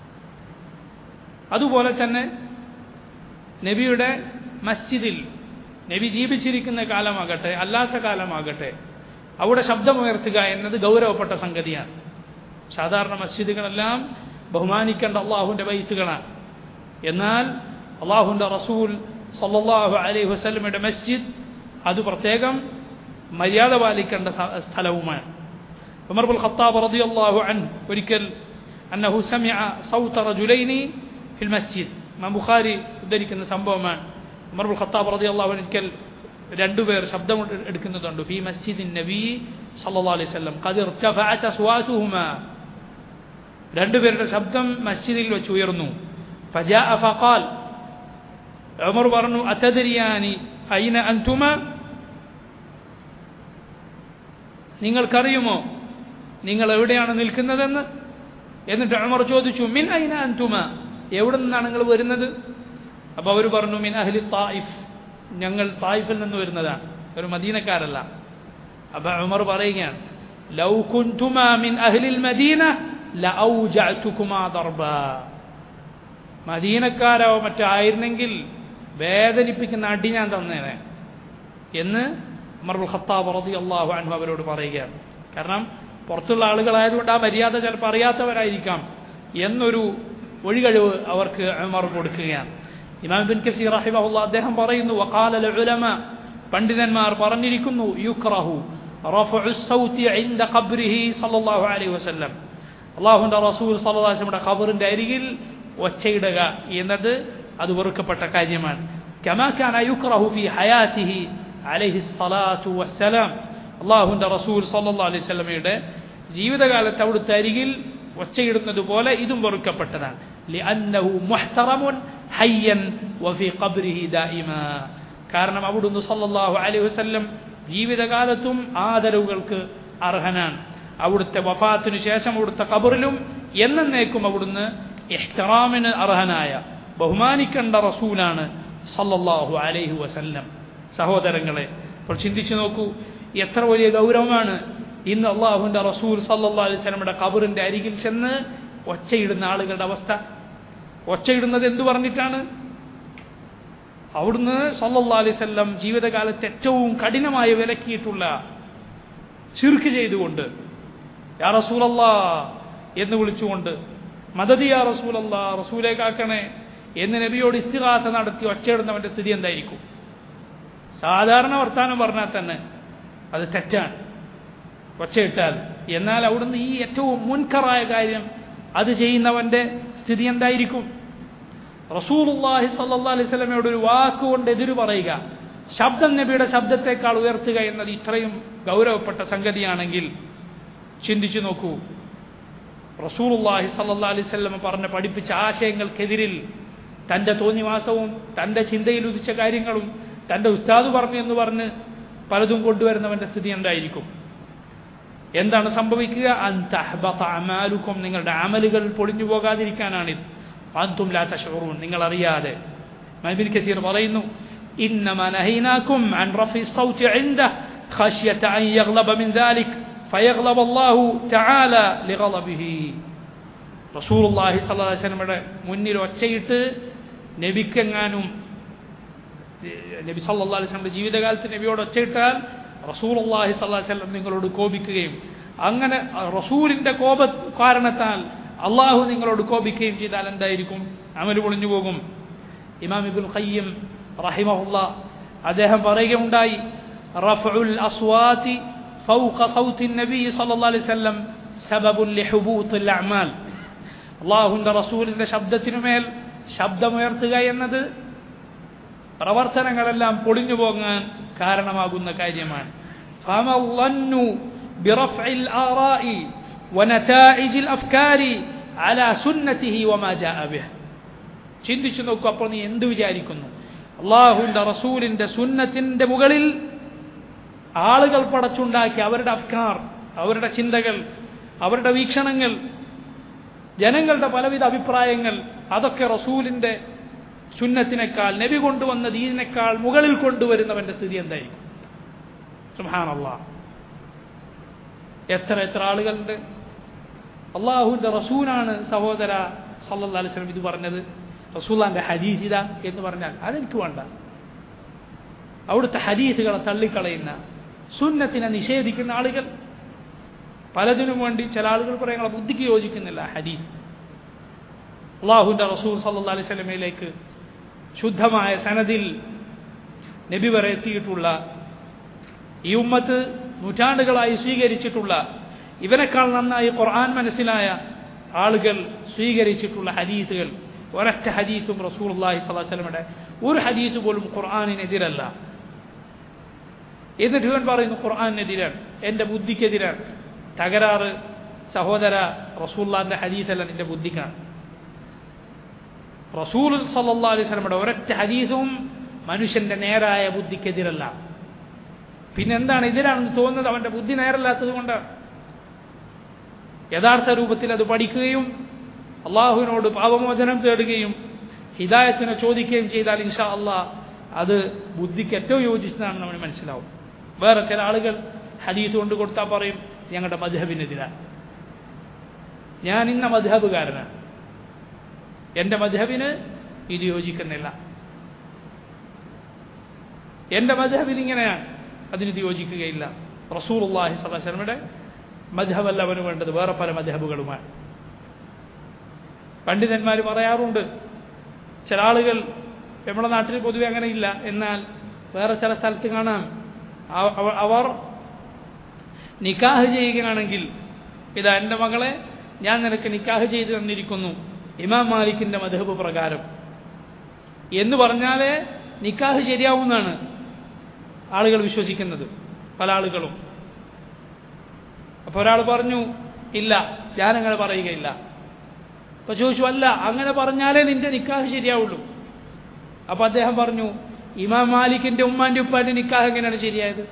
Speaker 1: അതുപോലെ തന്നെ നബിയുടെ മസ്ജിദിൽ നബി ജീവിച്ചിരിക്കുന്ന കാലമാകട്ടെ അല്ലാത്ത കാലമാകട്ടെ അവിടെ ശബ്ദമുയർത്തുക എന്നത് ഗൗരവപ്പെട്ട സംഗതിയാണ് സാധാരണ മസ്ജിദുകളെല്ലാം ബഹുമാനിക്കേണ്ട അള്ളാഹുവിൻ്റെ ബൈത്തുകളാണ് എന്നാൽ അള്ളാഹുവിൻ്റെ റസൂൽ സല്ലല്ലാഹു അലൈഹി വസല്ലമയുടെ മസ്ജിദ് അത് പ്രത്യേകം മര്യാദ പാലിക്കേണ്ട സ്ഥലവുമാണ് ഉമർ ബുൽ ഖത്താബ് റളിയല്ലാഹു അൻഹു ഒരിക്കൽ അന്നഹു സമിഅ സൗത റജുലൈനി ഫിൽ മസ്ജിദ് ഇമാം ബുഖാരി ഉദ്ധരിക്കുന്ന സംഭവമാണ് ഉമർ ബുൽ ഖത്താബ് റളിയല്ലാഹു അൻഹു ഒരിക്കൽ രണ്ടുപേർ ശബ്ദം എടുക്കുന്നുണ്ട് ഫി മസ്ജിദിൻ നബി സല്ലല്ലാഹു അലൈഹി വസല്ലം ഖദ് ഇർതഫഅത അസ്വാതുഹുമാ രണ്ടുപേരുടെ ശബ്ദം മസ്ജിദിൽ വെച്ച് ഉയർന്നു ഫജാഅ ഫഖാൽ ഉമർ പറഞ്ഞു അതദരിയാനി അയിന അൻതുമ നിങ്ങൾക്കറിയുമോ നിങ്ങൾ എവിടെയാണ് നിൽക്കുന്നതെന്ന് എന്നിട്ട് ഉമർ ചോദിച്ചു മിൻ അയിന അൻതുമ എവിടെ നിന്നാണ് നിങ്ങൾ വരുന്നത് അപ്പോൾ അവർ പറഞ്ഞു മിൻ അഹ്ലി തായിഫ് ഞങ്ങൾ തായിഫിൽ നിന്ന് വരുന്നതാണ് ഒരു മദീനക്കാരല്ല അപ്പോൾ ഉമർ പറയുകയാണ് ലൗ കുൻതുമാ മിൻ അഹ്ലിൽ മദീന ലഔജഅതുകുമാ ദർബ മദീനക്കാരോ മറ്റോ ആയിരുന്നെങ്കിൽ വേദനിപ്പിക്കുന്ന അടി ഞാൻ തന്നേനെ എന്ന് ഉമർബുൽ ഖത്താബ് റളിയല്ലാഹു അൻഹു അവരോട് പറയുകയാണ് കാരണം പുറത്തുള്ള ആളുകളായതുകൊണ്ട് ആ മര്യാദ ചിലപ്പോൾ അറിയാത്തവരായിരിക്കാം എന്നൊരു ഒഴികഴിവ് അവർക്ക് ഉമർ കൊടുക്കുകയാണ് ഇമാം ബിൻ കസീർ റഹിമഹുല്ല അദ്ദേഹം പറയുന്നു വഖാല ഉലമ പണ്ഡിതന്മാർ പറഞ്ഞിരിക്കുന്നു യുക്റഹു റഫഉ സൗതി ഇൻദ ഖബ്രിഹി സല്ലല്ലാഹു അലൈഹി വസല്ലം അള്ളാഹുവിൻ്റെ റസൂൽ സല്ലല്ലാഹു അലൈഹി വസല്ലമയുടെ ഖബറിന്റെ അരികിൽ ഒച്ചയിടുക എന്നത് അത് വെറുക്കപ്പെട്ട കാര്യമാണ് كما كان يكره في حياته عليه الصلاة والسلام അള്ളാഹുവിൻ്റെ റസൂൽ സല്ലല്ലാഹു അലൈഹി വസല്ലമയുടെ ജീവിതകാലത്ത് അവിടുത്തെ അരികിൽ ഒച്ചയിടുന്നത് പോലെ ഇതും വെറുക്കപ്പെട്ടതാണ് لأنه محترم حيا وفي قبره دائما കാരണം അവിടുന്ന് സല്ലല്ലാഹു അലൈഹി വസല്ലം ജീവിതകാലത്തും ആദരവുകൾക്ക് അർഹനാണ് അവിടുത്തെ വഫാത്തിനു ശേഷം അവിടുത്തെ കബറിലും എന്നേക്കും അവിടുന്ന് ഇഹ്തറാമിന് അർഹനായ ബഹുമാനിക്കേണ്ട റസൂലാണ് സല്ലല്ലാഹു അലൈഹി വസല്ലം സഹോദരങ്ങളെ അപ്പോൾ ചിന്തിച്ചു നോക്കൂ എത്ര വലിയ ഗൗരവമാണ് ഇന്ന് അള്ളാഹുവിൻ്റെ റസൂൽ സല്ലല്ലാഹു അലൈഹി വസല്ലമയുടെ കബറിൻ്റെ അരികിൽ ചെന്ന് ഒച്ചയിടുന്ന ആളുകളുടെ അവസ്ഥ ഒച്ചയിടുന്നത് എന്തു പറഞ്ഞിട്ടാണ് അവിടുന്ന് സല്ലല്ലാഹു അലൈഹി വസല്ലം ജീവിതകാലത്ത് ഏറ്റവും കഠിനമായി വിലക്കിയിട്ടുള്ള ശിർക്ക് ചെയ്തുകൊണ്ട് യാ റസൂലല്ലാ എന്ന് വിളിച്ചുകൊണ്ട് മദതി യാ റസൂലല്ലാ റസൂലെ കാക്കണേ എന്ന് നബിയോട് ഇസ്തിഹാസ നടത്തി ഒച്ചയിടുന്നവന്റെ സ്ഥിതി എന്തായിരിക്കും സാധാരണ വർത്താനം പറഞ്ഞാൽ തന്നെ അത് തെറ്റാണ് ഒച്ചയിട്ടാൽ എന്നാൽ അവിടുന്ന് ഈ ഏറ്റവും മുൻകറായ കാര്യം അത് ചെയ്യുന്നവന്റെ സ്ഥിതി എന്തായിരിക്കും റസൂലുള്ളാഹി സല്ലല്ലാഹു അലൈഹി വസല്ലമയോട് ഒരു വാക്കുകൊണ്ട് എതിര് പറയുക ശബ്ദം നബിയുടെ ശബ്ദത്തെക്കാൾ ഉയർത്തുക എന്നത് ഇത്രയും ഗൗരവപ്പെട്ട സംഗതിയാണെങ്കിൽ ചിന്തിച്ചു നോക്കൂ റസൂലുള്ളാഹി സല്ലല്ലാഹു അലൈഹി വസല്ലമ പറഞ്ഞ പഠിപ്പിച്ച ആശയങ്ങൾക്കെതിരിൽ തൻ്റെ തോന്നിവാസവും തൻ്റെ ചിന്തയിൽ ഉദിച്ച കാര്യങ്ങളും തൻ്റെ ഉസ്താദ് പറഞ്ഞു എന്ന് പറഞ്ഞ് പലതും കൊണ്ടുവരുന്നവൻ്റെ സ്ഥിതി എന്തായിരിക്കും എന്താണ് സംഭവിക്കുക അമാലുക്കും നിങ്ങളുടെ അമലുകൾ പൊളിഞ്ഞു പോകാതിരിക്കാനാണിത് അന്തും ലാ തഷൂറൂൻ നിങ്ങൾ അറിയാതെ മൈബിൻ കസീർ പറയുന്നു إنما نهيناكم عن رفع الصوت عنده خشية أن يغلب من ذلك فيغلب الله تعالى لغضبه റസൂൽ അള്ളാഹി സല്ലാ വസ്ലമയുടെ മുന്നിൽ ഒച്ചയിട്ട് നബിക്കെങ്ങാനും നബി സല്ലാ അലൈസ്ലമിന്റെ ജീവിതകാലത്ത് നബിയോട് ഒച്ചയിട്ടാൽ റസൂൽ അള്ളാഹി സല്ലാ വല്ലം നിങ്ങളോട് കോപിക്കുകയും അങ്ങനെ റസൂലിന്റെ കോപ കാരണത്താൽ അള്ളാഹു നിങ്ങളോട് കോപിക്കുകയും ചെയ്താൽ എന്തായിരിക്കും അമൽ പൊളിഞ്ഞു പോകും ഇമാം ഇബുൽ ഖയ്യം റഹിമഹുല്ല അദ്ദേഹം പറയുകയുണ്ടായി റഫഉൽ അസ്വാതി فوق صوت النبي صلى الله عليه وسلم سبب لحبوط الأعمال അള്ളാഹുവിൻ്റെ റസൂലിൻ്റെ ശബ്ദത്തിനുമേൽ ശബ്ദമുയർത്തുക എന്നത് പ്രവർത്തനങ്ങളെല്ലാം പൊളിഞ്ഞു പോകാൻ കാരണമാകുന്ന കാര്യമാണ് برفع الآراء ونتائج الأفكار على سنته وما جاء به ചിന്തിച്ചു നോക്കൂ അപ്പോൾ നീ എന്ത് വിചാരിക്കുന്നു അള്ളാഹുവിൻ്റെ റസൂലിൻ്റെ സുന്നത്തിൻ്റെ മുകളിൽ ആളുകൾ പടച്ചുണ്ടാക്കി അവരുടെ അഫ്കാർ അവരുടെ ചിന്തകൾ അവരുടെ വീക്ഷണങ്ങൾ ജനങ്ങളുടെ പലവിധ അഭിപ്രായങ്ങൾ അതൊക്കെ റസൂലിൻ്റെ സുന്നത്തിനേക്കാൾ നബി കൊണ്ടുവന്ന ദീനിനേക്കാൾ മുകളിൽ കൊണ്ടുവരുന്നവന്റെ സ്ഥിതി എന്തായിരിക്കും സുഹാനല്ല എത്ര എത്ര ആളുകളുണ്ട് അള്ളാഹുവിൻ്റെ റസൂലാണ് സഹോദര സല്ലല്ലാഹു അലൈഹി വസല്ലം ഇത് പറഞ്ഞത് റസൂലാൻ്റെ ഹദീസ് ഇതാ എന്ന് പറഞ്ഞാൽ അതെനിക്ക് വേണ്ട അവിടുത്തെ ഹദീസുകളെ തള്ളിക്കളയുന്ന സുന്നത്തിനെ നിഷേധിക്കുന്ന ആളുകൾ പലതിനും വേണ്ടി ചില ആളുകൾ പറയും ഞങ്ങളെ ബുദ്ധിക്ക് യോജിക്കുന്നില്ല ഹദീസ് അള്ളാഹുവിൻ്റെ റസൂൽ സല്ലല്ലാഹു അലൈഹി വസല്ലമയിലേക്ക് ശുദ്ധമായ സനദിൽ നബി വരെ എത്തിയിട്ടുള്ള ഈ ഉമ്മത്ത് നൂറ്റാണ്ടുകളായി സ്വീകരിച്ചിട്ടുള്ള ഇവനേക്കാൾ നന്നായി ഖുർആൻ മനസ്സിലായ ആളുകൾ സ്വീകരിച്ചിട്ടുള്ള ഹദീസുകൾ ഒരൊറ്റ ഹദീസും റസൂലുള്ളാഹി സ്വല്ലല്ലാഹു അലൈഹി വസല്ലമയുടെ ഒരു ഹദീസ് പോലും ഖുർആനിനെതിരല്ല എന്നിട്ട് ഇവൻ പറയുന്നു ഖുർആാനെതിരാണ് എൻ്റെ ബുദ്ധിക്കെതിരാണ് തകരാറ് സഹോദര റസൂല്ലാന്റെ ഹദീസല്ല നിന്റെ ബുദ്ധിക്കാണ് റസൂൽ സല്ലാ അലൈഹി സ്വലമയുടെ ഒരൊറ്റ ഹദീസും മനുഷ്യന്റെ നേരായ ബുദ്ധിക്കെതിരല്ല പിന്നെന്താണ് എതിരാണെന്ന് തോന്നുന്നത് അവന്റെ ബുദ്ധി നേരല്ലാത്തത് കൊണ്ടാണ് യഥാർത്ഥ രൂപത്തിൽ അത് പഠിക്കുകയും അള്ളാഹുവിനോട് പാപമോചനം തേടുകയും ഹിദായത്തിനെ ചോദിക്കുകയും ചെയ്താൽ ഇൻഷാ അള്ളാഹ് അത് ബുദ്ധിക്ക് ഏറ്റവും യോജിച്ചതാണെന്ന് നമ്മൾ മനസ്സിലാവും വേറെ ചില ആളുകൾ ഹദീസ് കൊണ്ട് കൊടുത്താൽ പറയും ഞങ്ങളുടെ മധുഹബിനെതിരാണ് ഞാൻ ഇന്ന മധുഹബുകാരനാണ് എൻ്റെ മധുഹബിന് ഇത് യോജിക്കുന്നില്ല എൻ്റെ മധുഹബിൽ ഇങ്ങനെയാണ് അതിനിത് യോജിക്കുകയില്ല റസൂൽ അള്ളാഹി സ്വലാസ്ലമയുടെ മധുഹബല്ല അവന് വേണ്ടത് വേറെ പല മധുഹബുകളുമാണ് പണ്ഡിതന്മാർ പറയാറുണ്ട് ചില ആളുകൾ നമ്മുടെ നാട്ടിൽ പൊതുവെ അങ്ങനെ ഇല്ല എന്നാൽ വേറെ ചില സ്ഥലത്ത് കാണാം അവർ നിക്കാഹ് ചെയ്യുകയാണെങ്കിൽ ഇതാ എൻ്റെ മകളെ ഞാൻ നിനക്ക് നിക്കാഹ് ചെയ്ത് തന്നിരിക്കുന്നു ഇമാം മാലിക്കിൻ്റെ മധുഹബ് പ്രകാരം എന്ന് പറഞ്ഞാലേ നിക്കാഹ് ശരിയാവുമെന്നാണ് ആളുകൾ വിശ്വസിക്കുന്നത് പല ആളുകളും അപ്പോൾ ഒരാൾ പറഞ്ഞു ഇല്ല ഞാനങ്ങനെ പറയുകയില്ല അപ്പോൾ ചോദിച്ചു അല്ല അങ്ങനെ പറഞ്ഞാലേ നിന്റെ നിക്കാഹ് ശരിയാവുള്ളൂ അപ്പോൾ അദ്ദേഹം പറഞ്ഞു ഇമാം മാലിക്കിന്റെ ഉമ്മാന്റെ ഉപ്പാന്റെ നിക്കാഹ് എങ്ങനെയാണ് ശരിയായത്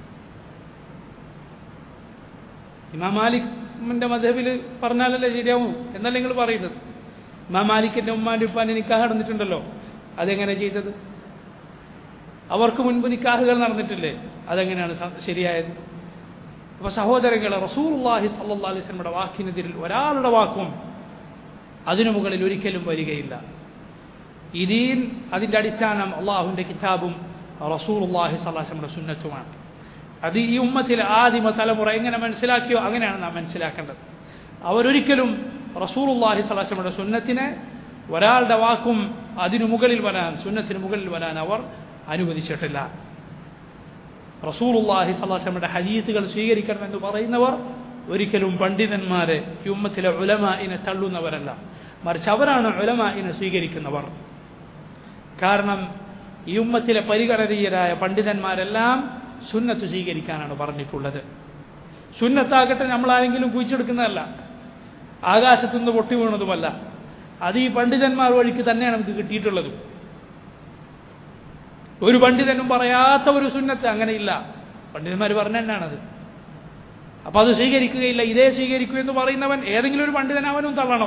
Speaker 1: ഇമാം മാലിക്കിന്റെ മധബിൽ പറഞ്ഞാലല്ലേ ശരിയാവും എന്നല്ല നിങ്ങൾ പറയുന്നത് ഇമാം മാലിക്കിന്റെ ഉമ്മാന്റെ ഉപ്പാന്റെ നിക്കാഹ് നടന്നിട്ടുണ്ടല്ലോ അതെങ്ങനെ ചെയ്തത് അവർക്ക് മുൻപ് നിക്കാഹുകൾ നടന്നിട്ടില്ലേ അതെങ്ങനെയാണ് ശരിയായത് അപ്പൊ സഹോദരങ്ങളെ റസൂർല്ലാഹി സല്ലാ അലൈസ്മയുടെ വാക്കിനെതിരിൽ ഒരാളുടെ വാക്കും അതിനു മുകളിൽ ഒരിക്കലും വരികയില്ല ഈ ദീൻ അതിൻ്റെ അടിസ്ഥാനം അള്ളാഹുവിൻ്റെ കിതാബും റസൂലുള്ളാഹി സ്വലാസ്ലമിയുടെ സുന്നത്തുമാണ് അത് ഈ ഉമ്മത്തിലെ ആദിമ തലമുറ എങ്ങനെ മനസ്സിലാക്കിയോ അങ്ങനെയാണ് നാം മനസ്സിലാക്കേണ്ടത് അവരൊരിക്കലും റസൂലുള്ളാഹി സ്വലാസ്ലമിയുടെ സുന്നത്തിനെ ഒരാളുടെ വാക്കും അതിനു മുകളിൽ വരാൻ സുന്നത്തിന് മുകളിൽ വരാൻ അവർ അനുവദിച്ചിട്ടില്ല റസൂലുള്ളാഹി സ്വലാസ്ലമിയുടെ ഹദീത്തുകൾ സ്വീകരിക്കണമെന്ന് പറയുന്നവർ ഒരിക്കലും പണ്ഡിതന്മാരെ ഈ ഉമ്മത്തിലെ ഉലമായിനെ തള്ളുന്നവരല്ല മറിച്ച് അവരാണ് ഉലമായിനെ സ്വീകരിക്കുന്നവർ കാരണം ഈ ഉമ്മത്തിലെ പരിഗണനീയരായ പണ്ഡിതന്മാരെല്ലാം സുന്നത്ത് സ്വീകരിക്കാനാണ് പറഞ്ഞിട്ടുള്ളത് സുന്നത്താകട്ടെ നമ്മളാരെങ്കിലും കുഴിച്ചെടുക്കുന്നതല്ല ആകാശത്തുനിന്ന് പൊട്ടി വീണതുമല്ല അത് ഈ പണ്ഡിതന്മാർ വഴിക്ക് തന്നെയാണ് നമുക്ക് കിട്ടിയിട്ടുള്ളത് ഒരു പണ്ഡിതനും പറയാത്ത ഒരു സുന്നത്ത് അങ്ങനെയില്ല പണ്ഡിതന്മാർ പറഞ്ഞ തന്നെയാണത് അപ്പൊ അത് സ്വീകരിക്കുകയില്ല ഇതേ സ്വീകരിക്കൂ എന്ന് പറയുന്നവൻ ഏതെങ്കിലും ഒരു പണ്ഡിതൻ അവനും തള്ളണം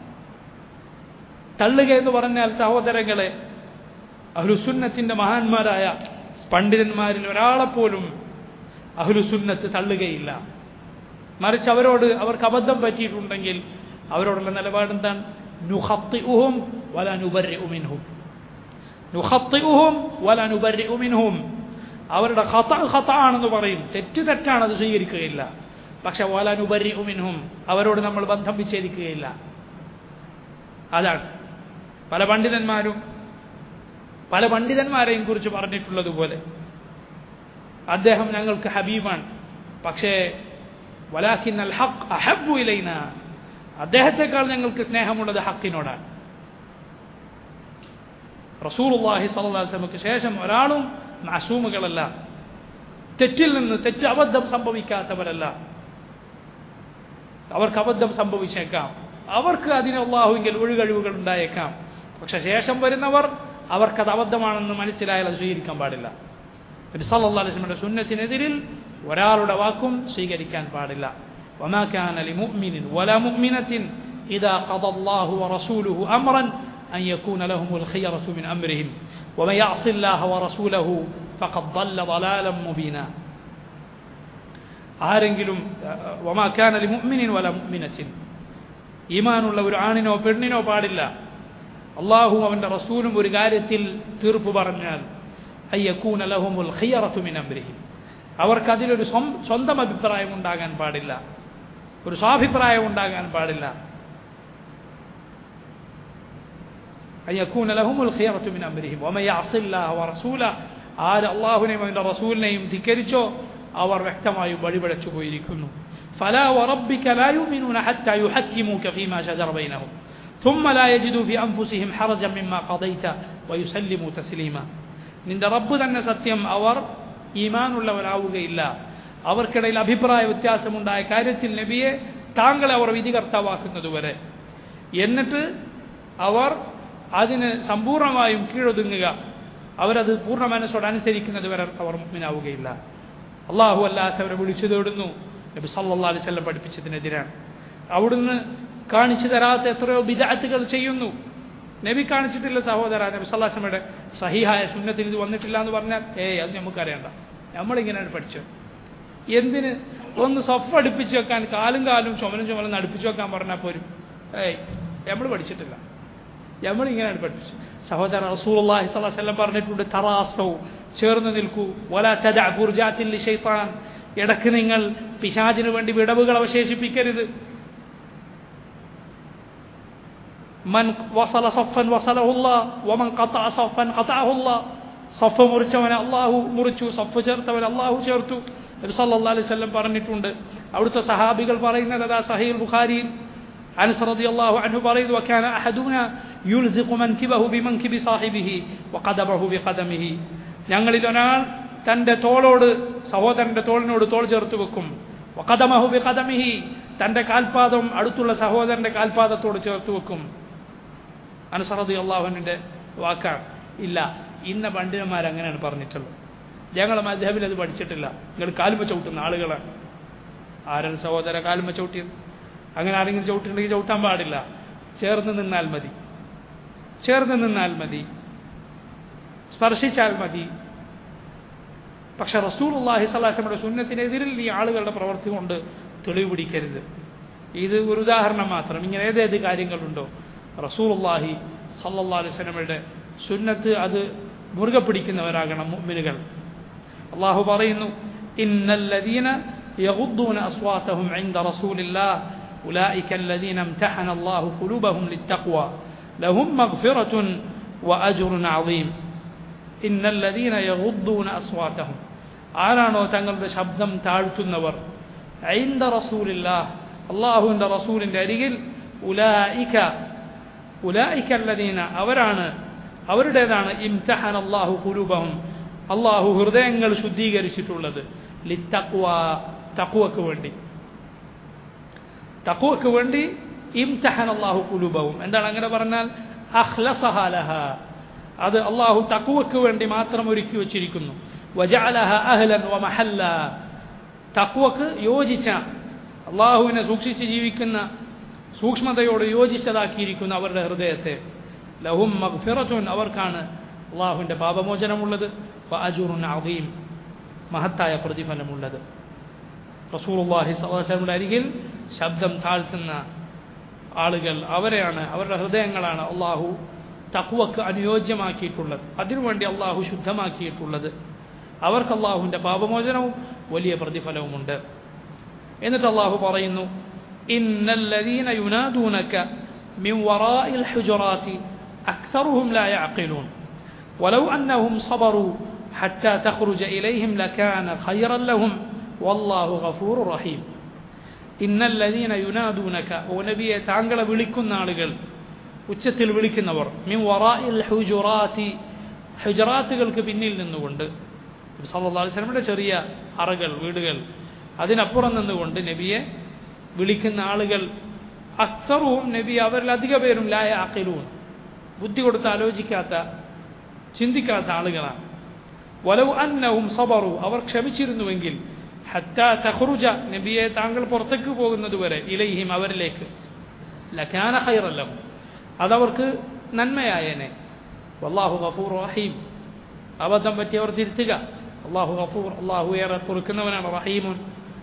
Speaker 1: തള്ളുക എന്ന് പറഞ്ഞാൽ സഹോദരങ്ങളെ അഹ്ലുസുന്നത്തിന്റെ മഹാന്മാരായ പണ്ഡിതന്മാരിൽ ഒരാളെപ്പോലും അഹ്ലുസുന്നത്ത് തള്ളുകയില്ല മറിച്ച് അവരോട് അവർക്ക് അബദ്ധം പറ്റിയിട്ടുണ്ടെങ്കിൽ അവരോടുള്ള നിലപാടെന്താണ് നുഹത്തിഉഹും വല നുബർഇഉമിൻഹും നുഹത്തിഉഹും വല നുബർഇഉമിൻഹും അവരുടെ ഖത ഖത ആണെന്ന് പറയും തെറ്റ് തെറ്റാണ് അത് സ്വീകരിക്കുകയില്ല പക്ഷെ വല നുബർഇഉമിൻഹും അവരോട് നമ്മൾ ബന്ധം വിച്ഛേദിക്കുകയില്ല അതാണ് പല പണ്ഡിതന്മാരും പല പണ്ഡിതന്മാരെയും കുറിച്ച് പറഞ്ഞിട്ടുള്ളതുപോലെ അദ്ദേഹം ഞങ്ങൾക്ക് ഹബീബാണ് പക്ഷേ വലാഖിൻ അൽ ഹഖ് അഹബു ഇലൈന അദ്ദേഹത്തെക്കാൾ ഞങ്ങൾക്ക് സ്നേഹമുള്ളത് ഹക്കിനോടാണ് റസൂലുള്ളാഹി സ്വല്ലല്ലാഹു അലൈഹി വസല്ലമക്ക് ശേഷം ഒരാളും മാസൂമുകളല്ല തെറ്റിൽ നിന്ന് തെറ്റ് അബദ്ധം സംഭവിക്കാത്തവരല്ല അവർക്ക് അബദ്ധം സംഭവിച്ചേക്കാം അവർക്ക് അതിന് അള്ളാഹുവിൽ ഒഴുകഴിവുകൾ ഉണ്ടായേക്കാം പക്ഷെ ശേഷം വരുന്നവർ അവർക്കത് അബദ്ധമാണെന്ന് മനസ്സിലായാൽ അത് സ്വീകരിക്കാൻ പാടില്ല നബി സല്ലല്ലാഹു അലൈഹി വസല്ലമയുടെ സുന്നത്തിനെതിരിൽ ഒരാളുടെ വാക്കും സ്വീകരിക്കാൻ പാടില്ല وما كان لمؤمن ولا مؤمنة إذا قضى الله ورسوله أمرا أن يكون لهم الخيرة من أمرهم ومن يعص الله ورسوله فقد ضل ضلالا مبينا ആരെങ്കിലും വമാക്കാൻ അലി മുഅ്മിനിൻ വല മുഅ്മിനത്തിൻ ഈമാനുള്ള ഒരു ആണിനോ പെണ്ണിനോ പാടില്ല അള്ളാഹു അവൻ്റെ റസൂലും ഒരു കാര്യത്തിൽ തീർപ്പ് പറഞ്ഞാൽ അയ്യക്കൂന ലഹുമുൽ ഖിയറത്തു മിൻ അംരിഹിം അവർക്ക് അതിലൊരു സ്വന്തം അഭിപ്രായം ഉണ്ടാകാൻ പാടില്ല ഒരു സ്വാഭിപ്രായം ഉണ്ടാകാൻ പാടില്ല അയ്യക്കൂന ലഹുമുൽ ഖിയറത്തു മിൻ അംരിഹിം വമൻ യഅസില്ലാഹ വറസൂല ആര് അള്ളാഹുനെയും അവൻ്റെ റസൂലിനെയും ധിക്കരിച്ചോ അവർ വ്യക്തമായും വഴിപഴച്ചു പോയിരിക്കുന്നു فلا وربك لا يؤمنون حتى يحكموك فيما شجر بينهم ثم لا يجدوا في أنفسهم حرجا مما قضيت ويسلموا تسليما നിന്റെ റബ്ബ് തന്നെ സത്യം അവർ ഈമാനുള്ളവരാവുകയില്ല അവർക്കിടയിൽ അഭിപ്രായ വ്യത്യാസമുണ്ടായ കാര്യത്തിൽ നബിയെ താങ്കളെ അവർ വിധികർത്താവാക്കുന്നതുവരെ എന്നിട്ട് അവർ അതിന് സമ്പൂർണ്ണമായും കീഴൊതുങ്ങുക അവരത് പൂർണ്ണ മനസ്സോട് അനുസരിക്കുന്നത് വരെ അവർ മുഗ്മിനാവുകയില്ല അള്ളാഹു അല്ലാത്തവരെ വിളിച്ചു തേടുന്നു നബി സല്ലാ അലൈഹി സ്വല്ലം പഠിപ്പിച്ചതിനെതിരാണ് അവിടുന്ന് കാണിച്ചു തരാത്ത എത്രയോ ബിദാത്തുകൾ ചെയ്യുന്നു നബി കാണിച്ചിട്ടില്ല സഹോദര നബി സല്ലാസ്മയുടെ സഹിഹായ സുന്നത്തിൽ ഇത് വന്നിട്ടില്ല എന്ന് പറഞ്ഞാൽ ഏയ് അത് നമുക്കറിയണ്ട നമ്മളിങ്ങനെയാണ് പഠിച്ചത് എന്തിന് ഒന്ന് സഫ് അടുപ്പിച്ച് വെക്കാൻ കാലും കാലും ചുമലും ചുമലും അടുപ്പിച്ച് വെക്കാൻ പറഞ്ഞാൽ പോരും ഏയ് നമ്മൾ പഠിച്ചിട്ടില്ല നമ്മൾ ഇങ്ങനെയാണ് പഠിപ്പിച്ചത് സഹോദര റസൂലുള്ളാഹി സ്വല്ലല്ലാഹു അലൈഹി വസല്ലം പറഞ്ഞിട്ടുണ്ട് തറാസൗ ചേർന്ന് നിൽക്കൂ വല തദഅ ഫുർജാത്തിൽ ലിശൈത്താൻ ഇടക്ക് നിങ്ങൾ പിശാചിന് വേണ്ടി വിടവുകൾ അവശേഷിപ്പിക്കരുത് മൻ വസല സഫൻ വസലഹുല്ല വമൻ ഖതഅ സഫൻ ഖതഅഹുല്ല സഫ് മുറിച്ചവനെ അള്ളാഹു മുറിച്ചു സഫ് ചേർത്തവൻ അള്ളാഹു ചേർത്തു നബി സല്ലല്ലാഹു അലൈഹി വസല്ലം പറഞ്ഞിട്ടുണ്ട് അവിടുത്തെ സഹാബികൾ പറയുന്നത് അതാ സഹീൽ ബുഖാരിയിൽ അനസ് റളിയല്ലാഹു അൻഹു പറയുന്നു വകാന അഹദുന യുൽസിഖു മൻകിബഹു ബിമൻകിബി സാഹിബിഹി വഖദബഹു ബിഖദമിഹി ഞങ്ങളിൽ ഒരാൾ തൻ്റെ തോളോട് സഹോദരൻ്റെ തോളിനോട് തോൾ ചേർത്ത് വെക്കും വഖദമഹു ബിഖദമിഹി തൻ്റെ കാൽപാദം അടുത്തുള്ള സഹോദരൻ്റെ കാൽപാദത്തോട് ചേർത്ത് വെക്കും അനസറതി അള്ളാഹുവിൻ്റെ വാക്കാണ് ഇല്ല ഇന്ന പണ്ഡിതന്മാർ അങ്ങനെയാണ് പറഞ്ഞിട്ടുള്ളത് ഞങ്ങളെ മദ്ഹബിൽ അത് പഠിച്ചിട്ടില്ല നിങ്ങൾ കാലുമ ചവിട്ടുന്ന ആളുകളാണ് ആരാണ് സഹോദര കാലുമ ചവിട്ടിയത് അങ്ങനെ ആരെങ്കിലും ചവിട്ടുണ്ടെങ്കിൽ ചവിട്ടാൻ പാടില്ല ചേർന്ന് നിന്നാൽ മതി ചേർന്ന് നിന്നാൽ മതി സ്പർശിച്ചാൽ മതി പക്ഷെ റസൂൽ അള്ളാഹി സ്വലാസയുടെ സുന്നത്തിനെതിരിൽ ഈ ആളുകളുടെ പ്രവൃത്തി കൊണ്ട് തെളിവ് പിടിക്കരുത് ഇത് ഒരു ഉദാഹരണം മാത്രം ഇങ്ങനെ ഏതേത് കാര്യങ്ങളുണ്ടോ റസൂൽ അള്ളാഹി സല്ലാ അലൈവലമയുടെ സുന്നത്ത് അത് മുറുകെ പിടിക്കുന്നവരാകണം മുഅ്മിനുകൾ അള്ളാഹു പറയുന്നു ഇന്നല്ലദീന يغضون أصواتهم عند رسول الله أولئك الذين امتحن الله قلوبهم للتقوى لهم مغفرة وأجر عظيم إن الذين يغضون أصواتهم ആരാണോ തങ്ങളുടെ ശബ്ദം താഴ്ത്തുന്നവർ ഐന്ദ റസൂലില്ല അള്ളാഹുവിൻ്റെ റസൂലിൻ്റെ അരികിൽ ഉലായിക്ക ഉലായിക്കല്ലദീന അവരാണ് അവരുടേതാണ് ഇംതഹൻ അള്ളാഹു കുലൂബഹും അള്ളാഹു ഹൃദയങ്ങൾ ശുദ്ധീകരിച്ചിട്ടുള്ളത് ലിത്തക്വ തക്കുവക്ക് വേണ്ടി തക്കുവക്ക് വേണ്ടി ഇംതഹൻ അള്ളാഹു കുലൂബവും എന്താണ് അങ്ങനെ പറഞ്ഞാൽ അഹ്ലസഹാലഹ അത് അള്ളാഹു തക്കുവക്ക് വേണ്ടി മാത്രം ഒരുക്കി വച്ചിരിക്കുന്നു വജാലഹ അഹ്ലൻ വ മഹല്ല തക്കുവക്ക് യോജിച്ച അള്ളാഹുവിനെ സൂക്ഷിച്ച് ജീവിക്കുന്ന സൂക്ഷ്മതയോട് യോജിച്ചതാക്കിയിരിക്കുന്നു അവരുടെ ഹൃദയത്തെ ലഹും മഗ്ഫിറത്തുൻ അവർക്കാണ് അള്ളാഹുവിൻ്റെ പാപമോചനമുള്ളത് അജുറുൻ അദീം മഹത്തായ പ്രതിഫലമുള്ളത് റസൂർല്ലാഹി സദാസയുടെ അരികിൽ ശബ്ദം താഴ്ത്തുന്ന ആളുകൾ അവരെയാണ് അവരുടെ ഹൃദയങ്ങളാണ് അള്ളാഹു തക്വക്ക് അനുയോജ്യമാക്കിയിട്ടുള്ളത് അതിനുവേണ്ടി അള്ളാഹു ശുദ്ധമാക്കിയിട്ടുള്ളത് അവർക്ക് അള്ളാഹുവിൻ്റെ പാപമോചനവും വലിയ പ്രതിഫലവുമുണ്ട് എന്നിട്ട് അള്ളാഹു പറയുന്നു ഇന്നല്ലദീന യുനാദൂനക മിൻ വറാഇൽ ഹുജറാത്തി അക്സറുഹും ലാ യഅഖിലൂൻ ولو أنهم صبروا حتى تخرج إليهم لكان خيرا لهم والله غفور رحيم إن الذين ينادونك ونبي تعالى വിളിക്കുന്ന ആളുകൾ ഉച്ചത്തിൽ വിളിക്കുന്നവർ മിൻ വറാഇൽ ഹുജുറാത്തി ഹുജറാത്തുകൾക്ക് പിന്നിൽ നിന്നുകൊണ്ട് സല്ലല്ലാഹു അലൈഹി വസല്ലമയുടെ ചെറിയ അറകൾ വീടുകൾ അതിനപ്പുറം നിന്നുകൊണ്ട് നബിയെ വിളിക്കുന്ന ആളുകൾ അക്സറും നബി അവരിൽ അധിക പേരും ലായ അഖിലൂൻ ബുദ്ധി കൊടുത്ത് ആലോചിക്കാത്ത ചിന്തിക്കാത്ത ആളുകളാണ് വലവ് അന്നവും സബറു അവർ ക്ഷമിച്ചിരുന്നുവെങ്കിൽ ഹത്ത തഹ്റുജ നബിയെ താങ്കൾ പുറത്തേക്ക് പോകുന്നത് വരെ ഇലയിഹിം അവരിലേക്ക് ലഖാന ഖൈറല്ലഹും അതവർക്ക് നന്മയായേനെ വല്ലാഹു ഗഫൂർ റഹീം അബദ്ധം പറ്റി അവർ തിരുത്തുക അള്ളാഹു ഗഫൂർ അള്ളാഹു ഏറെ പൊറുക്കുന്നവനാണ് റഹീമുൻ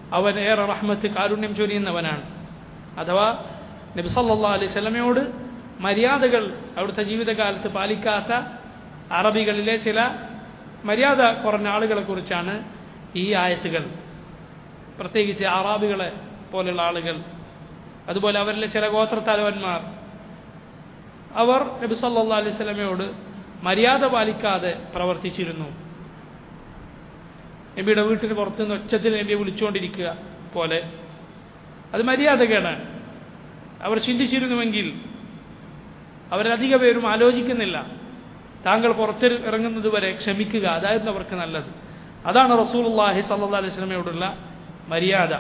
Speaker 1: അവൻ ഏറെ റഹ്മത്ത് കാരുണ്യം ചൊരിയുന്നവനാണ് അഥവാ നബി സല്ലല്ലാഹു അലൈഹി സ്വലമയോട് മര്യാദകൾ അവിടുത്തെ ജീവിതകാലത്ത് പാലിക്കാത്ത അറബികളിലെ ചില മര്യാദ കുറഞ്ഞ ആളുകളെ കുറിച്ചാണ് ഈ ആയത്തുകൾ പ്രത്യേകിച്ച് അറാബികളെ പോലുള്ള ആളുകൾ അതുപോലെ അവരിലെ ചില ഗോത്രത്തലവന്മാർ അവർ നബി സല്ലാ അലൈഹി സ്വലമയോട് മര്യാദ പാലിക്കാതെ പ്രവർത്തിച്ചിരുന്നു നബിയുടെ വീട്ടിന് പുറത്തുനിന്ന് ഒച്ചത്തിൽ നബിയെ വിളിച്ചുകൊണ്ടിരിക്കുക പോലെ അത് മര്യാദകേടാണ് അവർ ചിന്തിച്ചിരുന്നുവെങ്കിൽ അവരധിക പേരും ആലോചിക്കുന്നില്ല താങ്കൾ പുറത്ത് ഇറങ്ങുന്നത് വരെ ക്ഷമിക്കുക അതായിരുന്നു അവർക്ക് നല്ലത് അതാണ് റസൂലുള്ളാഹി സല്ലല്ലാഹു അലൈഹി വസല്ലമയോടുള്ള മര്യാദ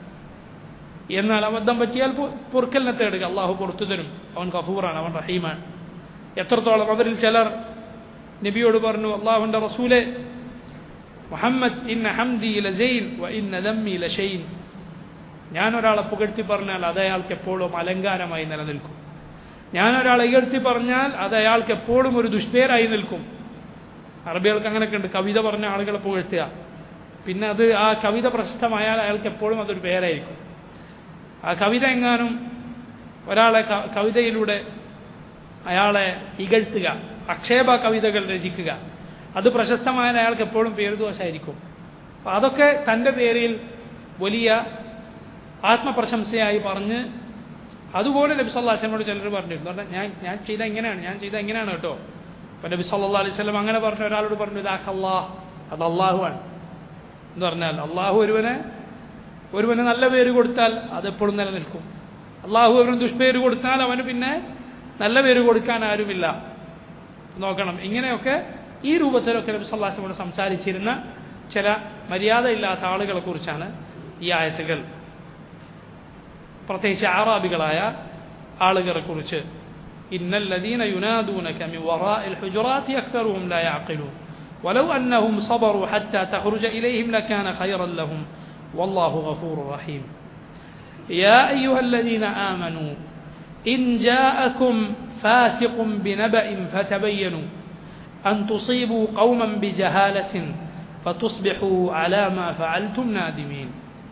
Speaker 1: എന്നാൽ അബദ്ധം പറ്റിയാൽ പൊറുക്കലിനെ തേടുക അള്ളാഹു പുറത്തു തരും അവൻ കഫൂറാണ് അവൻ റഹീമാണ് എത്രത്തോളം അവരിൽ ചിലർ നബിയോട് പറഞ്ഞു അള്ളാഹുവിൻ്റെ റസൂലെ മുഹമ്മദ് ഇന്ന ഹംദി ലസൈൻ വ ഇന്ന ദമ്മി ലഷൈൻ ഞാൻ ഒരാളെ പുകഴ്ത്തി പറഞ്ഞാൽ അത് അയാൾക്ക് എപ്പോഴും അലങ്കാരമായി നിലനിൽക്കും ഞാൻ ഒരാളെ ഇകഴ്ത്തി പറഞ്ഞാൽ അത് അയാൾക്ക് എപ്പോഴും ഒരു ദുഷ്പേരായി നിൽക്കും അറബികൾക്ക് അങ്ങനെയൊക്കെ ഉണ്ട് കവിത പറഞ്ഞ ആളുകളെ പുകഴ്ത്തുക പിന്നെ അത് ആ കവിത പ്രശസ്തമായാൽ അയാൾക്ക് എപ്പോഴും അതൊരു പേരായിരിക്കും ആ കവിത എങ്ങാനും ഒരാളെ കവിതയിലൂടെ അയാളെ ഇകഴ്ത്തുക അക്ഷേപ കവിതകൾ രചിക്കുക അത് പ്രശസ്തമായാൽ അയാൾക്ക് എപ്പോഴും പേരുദോഷമായിരിക്കും അപ്പം അതൊക്കെ തൻ്റെ പേരിൽ വലിയ ആത്മപ്രശംസയായി പറഞ്ഞ് അതുപോലെ നബി സല്ലാ വസ്ലമോട് ചിലർ പറഞ്ഞിരുന്നു പറഞ്ഞാൽ ഞാൻ ഞാൻ ചെയ്ത എങ്ങനെയാണ് ഞാൻ ചെയ്ത എങ്ങനെയാണ് കേട്ടോ അപ്പം നബി സല്ലാ അലൈഹി സ്വലം അങ്ങനെ പറഞ്ഞ ഒരാളോട് പറഞ്ഞു ഇതാക്ക് അള്ളാഹ് അത് അള്ളാഹുവാണ് എന്ന് പറഞ്ഞാൽ അള്ളാഹു ഒരുവനെ ഒരുവന് നല്ല പേര് കൊടുത്താൽ അതെപ്പോഴും നിലനിൽക്കും അള്ളാഹു അവന് ദുഷ്പേര് കൊടുത്താൽ അവന് പിന്നെ നല്ല പേര് കൊടുക്കാൻ ആരുമില്ല നോക്കണം ഇങ്ങനെയൊക്കെ ഈ രൂപത്തിലൊക്കെ നബി സല്ലാസ്മോട് സംസാരിച്ചിരുന്ന ചില മര്യാദയില്ലാത്ത ആളുകളെ കുറിച്ചാണ് ഈ ആയത്തുകൾ പ്രത്യേകിച്ച് ആറാബികളായ ആളുകളെ കുറിച്ച് إن الذين ينادونك من وراء الحجرات أكثرهم لا يعقلون ولو أنهم صبروا حتى تخرج إليهم لكان خيرا لهم والله غفور رحيم يا أيها الذين آمنوا إن جاءكم فاسق بنبأ فتبينوا أن تصيبوا قوما بجهالة فتصبحوا على ما فعلتم نادمين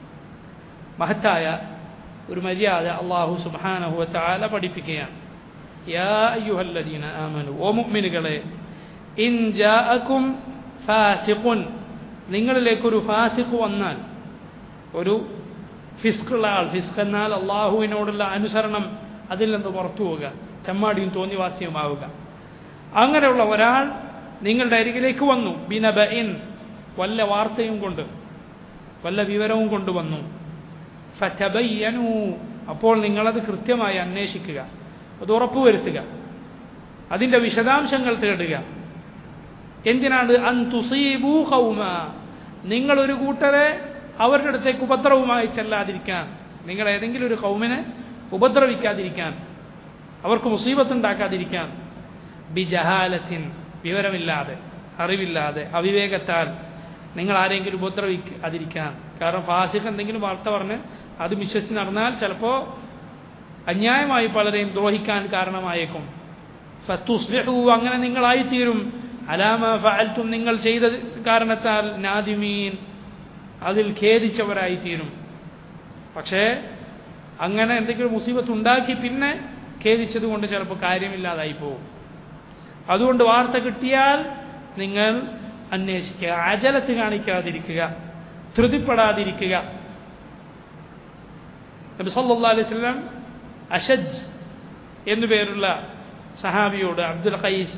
Speaker 1: മഹത്തായ ഒരു മര്യാദ അള്ളാഹു സുബാനഹു വത്താല പഠിപ്പിക്കുകയാണ് യാ അയ്യുഹല്ലദീന ആമനു ഓ മുഅ്മിനുകളെ ഇൻ ജാഅക്കും ഫാസിഖുൻ നിങ്ങളിലേക്കൊരു ഫാസിഖ് വന്നാൽ ഒരു ഫിസ്കുള്ള ആൾ ഫിസ്ക് എന്നാൽ അള്ളാഹുവിനോടുള്ള അനുസരണം അതിൽ നിന്ന് പുറത്തു പോവുക തെമ്മാടിയും തോന്നിവാസിയുമാവുക അങ്ങനെയുള്ള ഒരാൾ നിങ്ങളുടെ അരികിലേക്ക് വന്നു ബിനബഇൻ വല്ല വാർത്തയും കൊണ്ട് വല്ല വിവരവും കൊണ്ടുവന്നു ഫറ്റബയ്യനു അപ്പോൾ നിങ്ങളത് കൃത്യമായി അന്വേഷിക്കുക അത് ഉറപ്പുവരുത്തുക അതിൻ്റെ വിശദാംശങ്ങൾ തേടുക എന്തിനാണ് അൻ തുസീബൂ കൗമ നിങ്ങളൊരു കൂട്ടരെ അവരുടെ അടുത്തേക്ക് ഉപദ്രവമായി ചെല്ലാതിരിക്കാൻ നിങ്ങൾ ഏതെങ്കിലും ഒരു കൗമിനെ ഉപദ്രവിക്കാതിരിക്കാൻ അവർക്ക് മുസീബത്തുണ്ടാക്കാതിരിക്കാൻ ബിജഹാലത്തിൻ വിവരമില്ലാതെ അറിവില്ലാതെ അവിവേകത്താൽ നിങ്ങൾ ആരെങ്കിലും ഉപദ്രവിക്കാതിരിക്കാൻ കാരണം ഫാസിഖ് എന്തെങ്കിലും വാർത്ത പറഞ്ഞ് അത് വിശ്വസിച്ച് നടന്നാൽ ചിലപ്പോൾ അന്യായമായി പലരെയും ദ്രോഹിക്കാൻ കാരണമായേക്കും ഫത്തുസ്ലിഹു അങ്ങനെ നിങ്ങളായിത്തീരും അലാമ ഫഅൽത്തും നിങ്ങൾ ചെയ്ത കാരണത്താൽ നാദിമീൻ അതിൽ ഖേദിച്ചവരായിത്തീരും പക്ഷേ അങ്ങനെ എന്തെങ്കിലും മുസീബത്ത് ഉണ്ടാക്കി പിന്നെ ഖേദിച്ചത് കൊണ്ട് ചിലപ്പോൾ കാര്യമില്ലാതായി പോകും അതുകൊണ്ട് വാർത്ത കിട്ടിയാൽ നിങ്ങൾ അന്വേഷിക്കുക അജലത്ത് കാണിക്കാതിരിക്കുക ധൃതിപ്പെടാതിരിക്കുക നബി സല്ലാ അലൈഹി സ്വലം അഷജ് എന്നു പേരുള്ള സഹാബിയോട് അബ്ദുൽ ഖൈസ്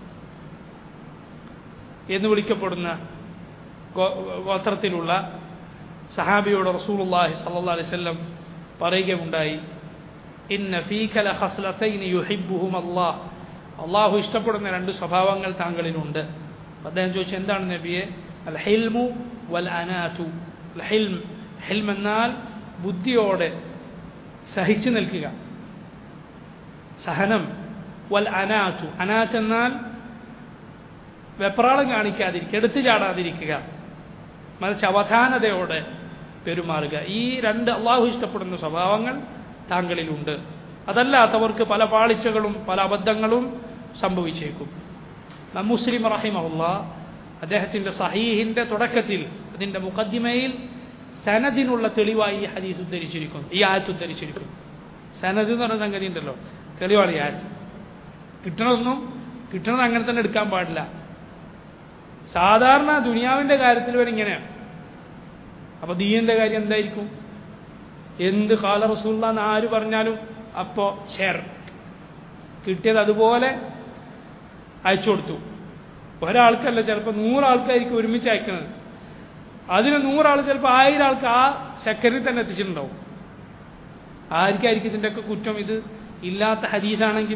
Speaker 1: എന്ന് വിളിക്കപ്പെടുന്ന ഗോത്രത്തിലുള്ള സഹാബിയോട് റസൂലുള്ളാഹി സല്ലല്ലാഹു അലൈഹി വസല്ലം പറയുകയുണ്ടായി ഇന്ന ഫീക ലഖസ്ലതൈനി യുഹിബ്ബുഹും അല്ലാഹ് അള്ളാഹു ഇഷ്ടപ്പെടുന്ന രണ്ട് സ്വഭാവങ്ങൾ താങ്കളിലുണ്ട് അദ്ദേഹം ചോദിച്ചു എന്താണ് നബിയെ അൽ ഹിൽമു വൽ അനാതു അൽ ഹിൽം ഹിൽം എന്നാൽ ബുദ്ധിയോടെ സഹിച്ചു നിൽക്കുക സഹനം വൽ അനാതു അനാത്ത് എന്നാൽ വെപ്രാളം കാണിക്കാതിരിക്കുക എടുത്തു ചാടാതിരിക്കുക മറിച്ച് അവധാനതയോടെ പെരുമാറുക ഈ രണ്ട് അള്ളാഹു ഇഷ്ടപ്പെടുന്ന സ്വഭാവങ്ങൾ താങ്കളിലുണ്ട് അതല്ലാത്തവർക്ക് പല പാളിച്ചകളും പല അബദ്ധങ്ങളും സംഭവിച്ചേക്കും മുസ്ലിം റഹിമഹുല്ല അദ്ദേഹത്തിൻ്റെ സഹീഹിൻ്റെ തുടക്കത്തിൽ അതിൻ്റെ മുഖദ്ദിമയിൽ സനദിനുള്ള തെളിവായി ഈ ഹദീസ് ഉദ്ധരിച്ചിരിക്കുന്നു ഈ ആയത്ത് ഉദ്ധരിച്ചിരിക്കുന്നു സനദ് എന്ന് പറഞ്ഞ സംഗതി ഉണ്ടല്ലോ തെളിവാണ് ഈ ആയത്ത് കിട്ടണമൊന്നും കിട്ടണത് അങ്ങനെ തന്നെ എടുക്കാൻ പാടില്ല സാധാരണ ദുനിയാവിൻ്റെ കാര്യത്തിൽ വരെ ഇങ്ങനെയാണ് അപ്പോൾ ദീനിൻ്റെ കാര്യം എന്തായിരിക്കും എന്ത് കാല റസൂള്ള എന്ന് ആര് പറഞ്ഞാലും അപ്പോൾ ഷെയർ കിട്ടിയത് അതുപോലെ അയച്ചു കൊടുത്തു ഒരാൾക്കല്ല ചിലപ്പോൾ നൂറാൾക്കായിരിക്കും ഒരുമിച്ച് അയക്കുന്നത് അതിന് നൂറാൾ ചിലപ്പോൾ ആയിരം ആൾക്ക് ആ സെക്കൻഡിൽ തന്നെ എത്തിച്ചിട്ടുണ്ടാവും ആർക്കായിരിക്കും ഇതിൻ്റെയൊക്കെ കുറ്റം ഇത് ഇല്ലാത്ത ഹദീസാണെങ്കിൽ